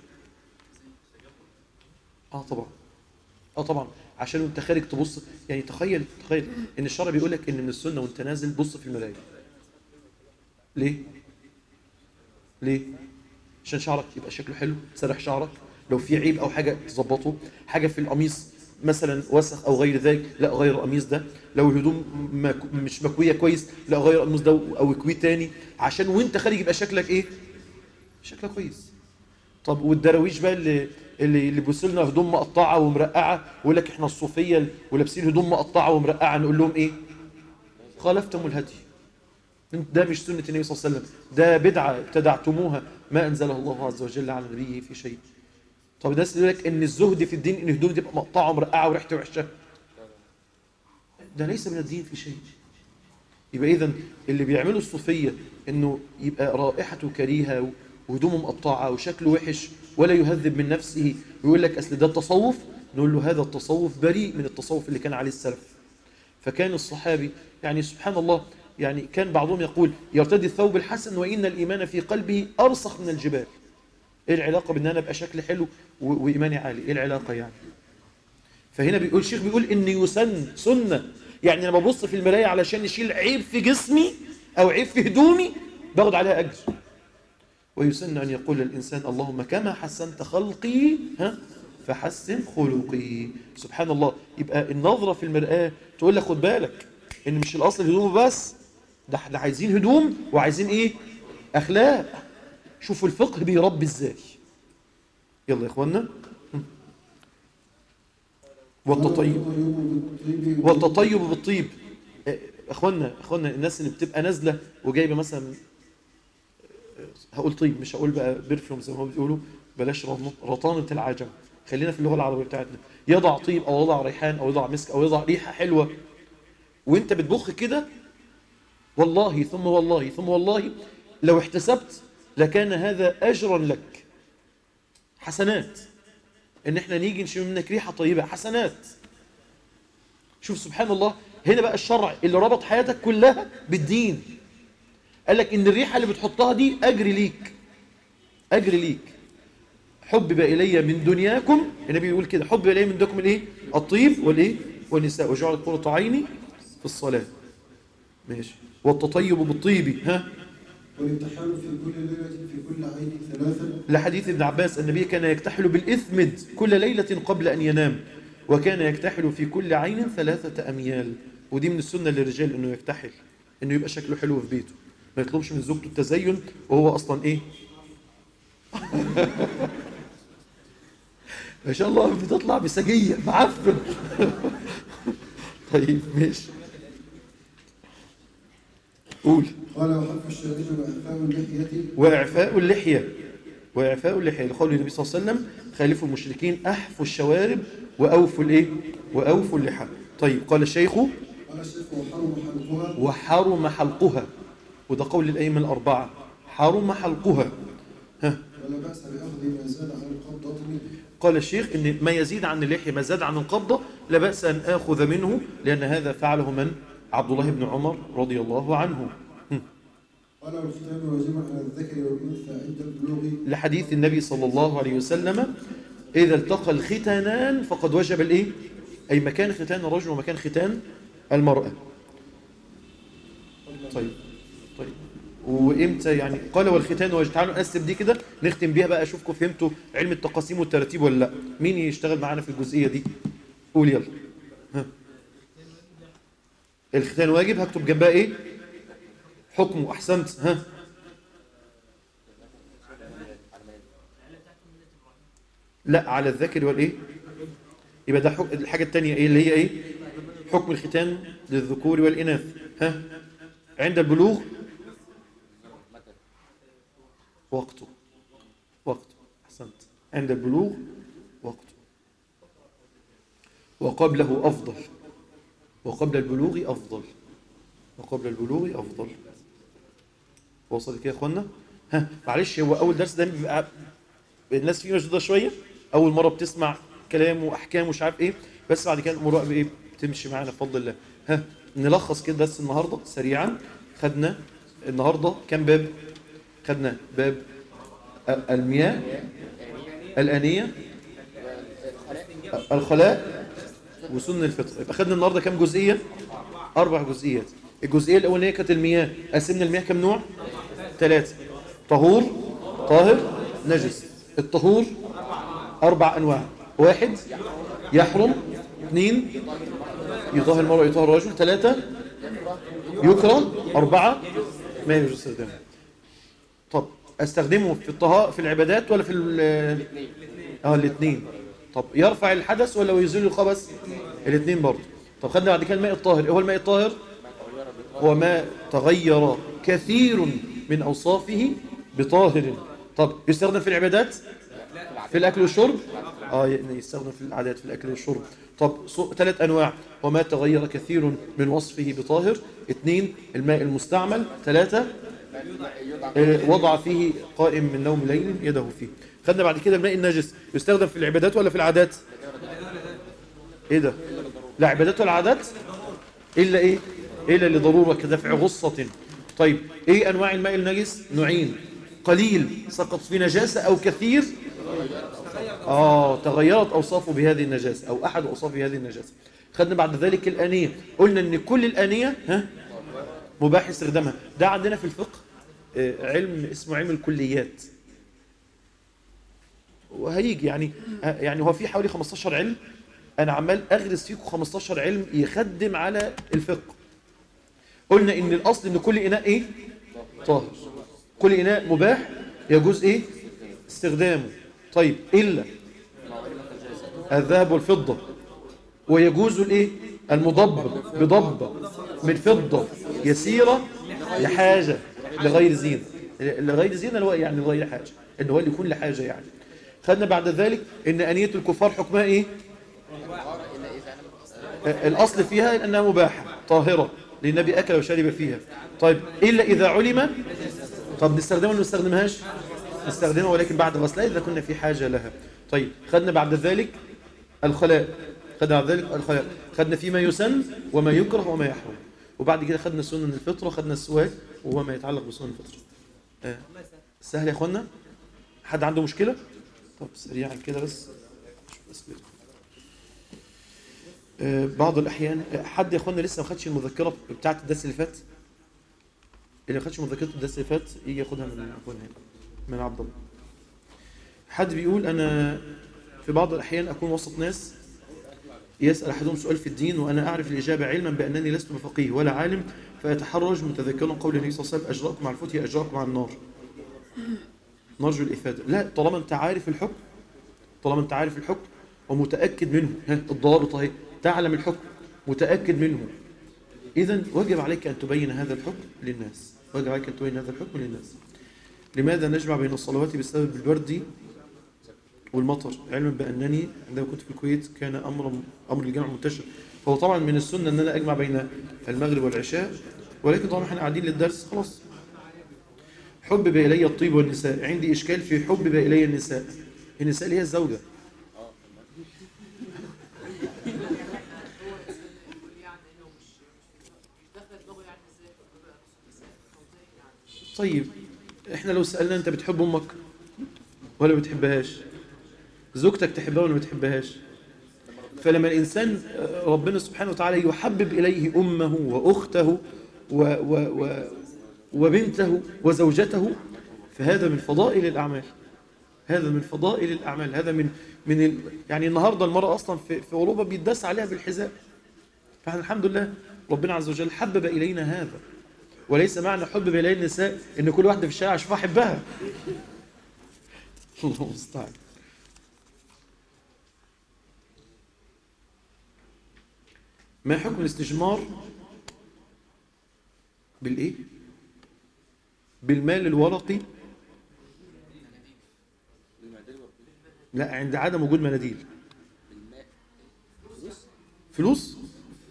اه طبعا اه طبعا عشان وانت خارج تبص يعني تخيل تخيل ان الشرع بيقول لك ان من السنه وانت نازل بص في المرايه ليه ليه عشان شعرك يبقى شكله حلو تسرح شعرك لو في عيب او حاجه تظبطه حاجه في القميص مثلا وسخ او غير ذلك لا غير القميص ده لو الهدوم مك... مش مكويه كويس لا غير القميص ده او اكويه تاني عشان وانت خارج يبقى شكلك ايه شكلها كويس طب والدراويش بقى اللي اللي اللي بيبصوا لنا هدوم مقطعه ومرقعه ويقول لك احنا الصوفيه ولابسين هدوم مقطعه ومرقعه نقول لهم ايه؟ خالفتم الهدي ده مش سنه النبي صلى الله عليه وسلم ده بدعه ابتدعتموها ما انزلها الله عز وجل على نبيه في شيء طب الناس يقول لك ان الزهد في الدين ان الهدوم تبقى مقطعه ومرقعه وريحتها وحشه ده ليس من الدين في شيء يبقى اذا اللي بيعملوا الصوفيه انه يبقى رائحته كريهه وهدومه مقطعه وشكله وحش ولا يهذب من نفسه ويقول لك اصل ده التصوف نقول له هذا التصوف بريء من التصوف اللي كان عليه السلف فكان الصحابي يعني سبحان الله يعني كان بعضهم يقول يرتدي الثوب الحسن وان الايمان في قلبه ارسخ من الجبال ايه العلاقه بان انا ابقى شكلي حلو و- وايماني عالي ايه العلاقه يعني فهنا بيقول الشيخ بيقول ان يسن سنه يعني انا ببص في المرايه علشان اشيل عيب في جسمي او عيب في هدومي باخد عليها اجر ويسن ان يقول الانسان اللهم كما حسنت خلقي ها فحسن خلقي سبحان الله يبقى النظره في المراه تقول لك خد بالك ان مش الاصل الهدوم بس ده احنا عايزين هدوم وعايزين ايه اخلاق شوفوا الفقه بيربي ازاي يلا يا اخوانا والتطيب والتطيب والتطيب بالطيب آه، اخوانا اخوانا الناس اللي بتبقى نازله وجايبه مثلا آه، هقول طيب مش هقول بقى برفيوم زي ما هو بيقولوا بلاش رن- رطانه العجم خلينا في اللغه العربيه بتاعتنا يضع طيب او يضع ريحان او يضع مسك او يضع ريحه حلوه وانت بتبخ كده والله ثم والله ثم والله لو احتسبت لكان هذا اجرا لك حسنات ان احنا نيجي نشم منك ريحه طيبه حسنات شوف سبحان الله هنا بقى الشرع اللي ربط حياتك كلها بالدين قال لك ان الريحه اللي بتحطها دي اجر ليك اجر ليك حبب الي من دنياكم النبي يقول كده حبب الي من دنياكم الايه الطيب والايه والنساء وجعلت قرة عيني في الصلاه ماشي والتطيب بالطيب ها والامتحان في كل ليلة في كل عين ثلاثا لحديث ابن عباس النبي كان يكتحل بالإثمد كل ليلة قبل أن ينام وكان يكتحل في كل عين ثلاثة أميال ودي من السنة للرجال أنه يكتحل أنه يبقى شكله حلو في بيته ما يطلبش من زوجته التزين وهو أصلا إيه ما شاء الله بتطلع بسجية معفن طيب ماشي قول قال وحلف الشارب وإعفاء اللحية وإعفاء اللحية وإعفاء اللحية لقول النبي صلى الله عليه وسلم خالفوا المشركين أحفوا الشوارب وأوفوا الإيه؟ وأوفوا اللحى طيب قال الشيخ قال الشيخ وحرم حلقها وحرم حلقها وده قول الأئمة الأربعة حرم حلقها ها ولا بأس بأخذ ما زاد عن القبضة منه قال الشيخ إن ما يزيد عن اللحية ما زاد عن القبضة لا بأس أن آخذ منه لأن هذا فعله من؟ عبد الله بن عمر رضي الله عنه قال والختان واجب على الذكر والأنثى عند البلوغ لحديث النبي صلى الله عليه وسلم إذا التقى الختانان فقد وجب الإيه؟ أي مكان ختان الرجل ومكان ختان المرأة طيب طيب وإمتى يعني قال والختان واجب تعالوا نقسم دي كده نختم بيها بقى أشوفكم فهمتوا علم التقاسيم والترتيب ولا لا مين يشتغل معانا في الجزئية دي قول يلا ها. الختان واجب هكتب جنبها إيه حكمه أحسنت ها لا على الذكر والايه يبقى ده حك... الحاجه الثانيه ايه اللي هي ايه حكم الختان للذكور والاناث ها عند البلوغ وقته وقته احسنت عند البلوغ وقته وقبله افضل وقبل البلوغ افضل وقبل البلوغ افضل وصل كده يا اخوانا ها معلش هو اول درس ده بيبقى الناس فيه مشدوده شويه اول مره بتسمع كلام واحكام ومش عارف ايه بس بعد كده الامور بقى ايه بتمشي معانا بفضل الله ها نلخص كده بس النهارده سريعا خدنا النهارده كام باب خدنا باب ال- المياه الانيه الخلاء وسن الفطر يبقى خدنا النهارده كام جزئيه اربع جزئيات الجزئيه الاولانيه كانت المياه قسمنا المياه كام نوع ثلاثه طهور طاهر نجس الطهور أربع أنواع واحد يحرم اثنين يطهر المرء يطهر الرجل ثلاثة يكره أربعة ما يجوز استخدامه طب استخدمه في الطهارة في العبادات ولا في ال اه الاثنين طب يرفع الحدث ولا يزيل الخبث الاثنين برضه طب خدنا بعد كده الماء الطاهر ايه هو الماء الطاهر هو ما تغير كثير من أوصافه بطاهر طب يستخدم في العبادات في الأكل والشرب اه يعني يستخدم في العادات في الأكل والشرب طب صو- ثلاث أنواع وما تغير كثير من وصفه بطاهر اثنين الماء المستعمل ثلاثة آه، وضع فيه قائم من نوم ليل يده فيه خدنا بعد كده الماء النجس يستخدم في العبادات ولا في العادات ايه ده لا عبادات ولا عادات الا ايه الا لضروره كدفع غصه طيب ايه انواع الماء النجس نوعين قليل سقط في نجاسه او كثير اه تغيرت اوصافه بهذه النجاسه او احد اوصاف هذه النجاسه خدنا بعد ذلك الانيه قلنا ان كل الانيه ها مباح استخدامها ده عندنا في الفقه آه، علم اسمه علم الكليات وهيجي يعني آه، يعني هو في حوالي 15 علم انا عمال اغرس فيكم 15 علم يخدم على الفقه قلنا ان الاصل ان كل اناء ايه طاهر كل اناء مباح يجوز ايه استخدامه طيب الا الذهب والفضه ويجوز الايه المضب بضب من فضه يسيره لحاجه لغير زينه لغير زينه اللي هو يعني لغير حاجه ان هو اللي يكون لحاجه يعني خدنا بعد ذلك ان انيه الكفار حكمها ايه الأصل فيها أنها مباحة طاهرة للنبي أكل وشرب فيها طيب إلا إذا علم طب نستخدمها ولا ما نستخدمهاش نستخدمها ولكن بعد غسلها إذا كنا في حاجة لها طيب خدنا بعد ذلك الخلاء خدنا بعد ذلك الخلاء خدنا فيما يسن وما يكره وما يحرم وبعد كده خدنا سنن الفطرة خدنا السواك وهو ما يتعلق بسنن الفطرة آه. سهل يا اخوانا حد عنده مشكلة طب سريعا كده بس شوف أسئلتكم. آه، بعض الأحيان آه، حد يا اخوانا لسه ما خدش المذكرة بتاعة الدرس اللي فات اللي ما خدش مذكرة الدرس اللي فات يجي ياخدها من اخونا هنا من عبد الله حد بيقول أنا في بعض الأحيان أكون وسط ناس يسأل أحدهم سؤال في الدين وأنا أعرف الإجابة علما بأنني لست بفقيه ولا عالم فيتحرج متذكرا قول النبي صلى الله عليه وسلم أجراكم على الفتي أجراكم على النار نرجو الإفادة لا طالما أنت عارف الحكم طالما أنت عارف الحكم ومتأكد منه ها الضابط أهي تعلم الحكم متأكد منه إذا وجب عليك أن تبين هذا الحكم للناس وجب عليك أن تبين هذا الحكم للناس لماذا نجمع بين الصلوات بسبب البرد والمطر علما بأنني عندما كنت في الكويت كان أمر أمر الجمع منتشر هو طبعا من السنة أن أنا أجمع بين المغرب والعشاء ولكن طبعا احنا قاعدين للدرس خلاص حبب إلي الطيب والنساء عندي إشكال في حبب إلي النساء النساء اللي هي الزوجة طيب احنا لو سألنا انت بتحب امك ولا بتحبهاش زوجتك تحبها ولا ما بتحبهاش فلما الانسان آه، ربنا سبحانه وتعالى يحبب اليه امه واخته و و و وبنته وزوجته فهذا من فضائل الاعمال هذا من فضائل الاعمال هذا من من ال... يعني النهارده المراه اصلا في, في اوروبا بيداس عليها بالحذاء فاحنا الحمد لله ربنا عز وجل حبب الينا هذا وليس معنى حب إلي النساء ان كل واحده في الشارع اشوفها احبها الله المستعان ما حكم الاستجمار بالايه بالمال الورقي بالمعدل والبيت لا عند عدم وجود مناديل بالماء فلوس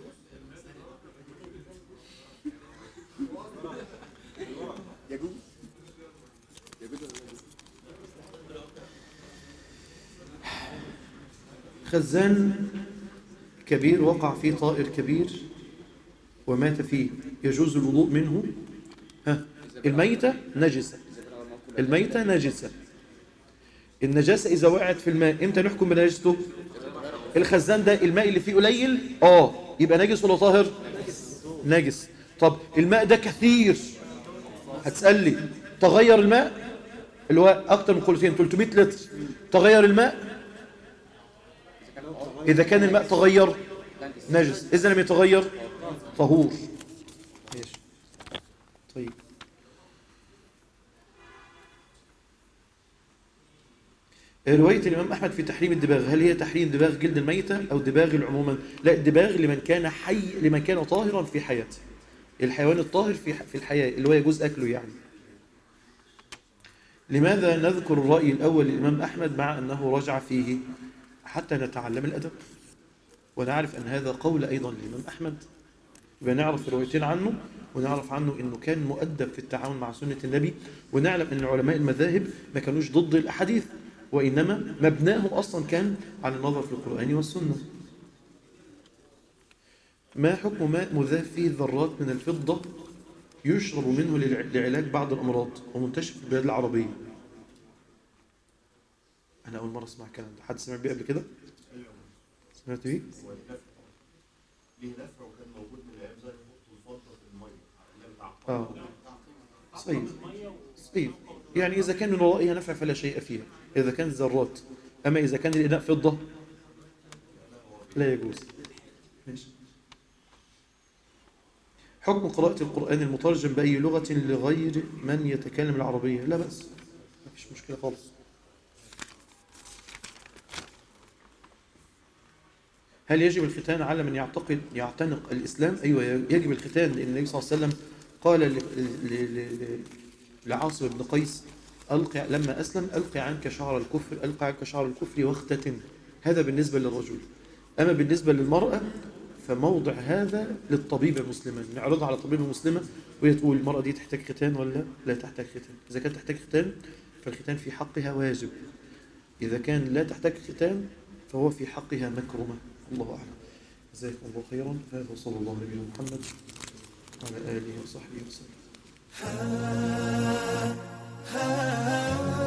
يجوز يجوز ولا لا يجوز؟ خزان كبير وقع فيه طائر كبير ومات فيه يجوز الوضوء منه ها الميتة نجسة الميتة نجسة النجاسة إذا وقعت في الماء إمتى نحكم بنجسته الخزان ده الماء اللي فيه قليل آه يبقى نجس ولا طاهر نجس طب الماء ده كثير هتسأل لي تغير الماء اللي هو أكتر من قلتين 300 لتر تغير الماء إذا كان الماء تغير نجس إذا لم يتغير طهور ماشي طيب رواية الإمام أحمد في تحريم الدباغ هل هي تحريم دباغ جلد الميتة أو دباغ عموما لا الدباغ لمن كان حي لمن كان طاهرا في حياته الحيوان الطاهر في في الحياة اللي هو يجوز أكله يعني لماذا نذكر الرأي الأول للإمام أحمد مع أنه رجع فيه حتى نتعلم الأدب ونعرف أن هذا قول أيضا للإمام أحمد يبقى نعرف روايتين عنه ونعرف عنه أنه كان مؤدب في التعاون مع سنة النبي ونعلم أن علماء المذاهب ما كانوش ضد الأحاديث وإنما مبناهم أصلا كان على النظر في القرآن والسنة ما حكم ماء مذاب فيه الذرات من الفضة يشرب منه للع- لعلاج بعض الأمراض ومنتشر في البلاد العربية أنا أول مرة أسمع الكلام ده حد سمع بيه قبل كده؟ سمعت بيه؟ هو الدفع ليه دفع وكان موجود من الايام زي نقطه الفضه في الميه ايام العقار آه صحيح صحيح يعني إذا كان من ورائها نفع فلا شيء فيها إذا كان ذرات أما إذا كان الإناء فضة لا يجوز ماشي حكم قراءة القرآن المترجم بأي لغة لغير من يتكلم العربية لا بأس ما فيش مشكلة خالص هل يجب الختان على من يعتقد يعتنق الإسلام؟ أيوة يجب الختان لأن النبي صلى الله عليه وسلم قال ل- ل- ل- ل- لعاصم بن قيس ألقي لما أسلم ألقي عنك شعر الكفر ألقي عنك شعر الكفر واختتن هذا بالنسبة للرجل أما بالنسبة للمرأة فموضع هذا للطبيبة المسلمة نعرضها على طبيبة مسلمة وهي تقول المرأة دي تحتاج ختان ولا لا تحتاج ختان إذا كانت تحتاج ختان فالختان في حقها واجب إذا كان لا تحتاج ختان فهو في حقها مكرمة الله أعلم جزاكم الله خيرا هذا وصلى الله على نبينا محمد وعلى آله وصحبه وسلم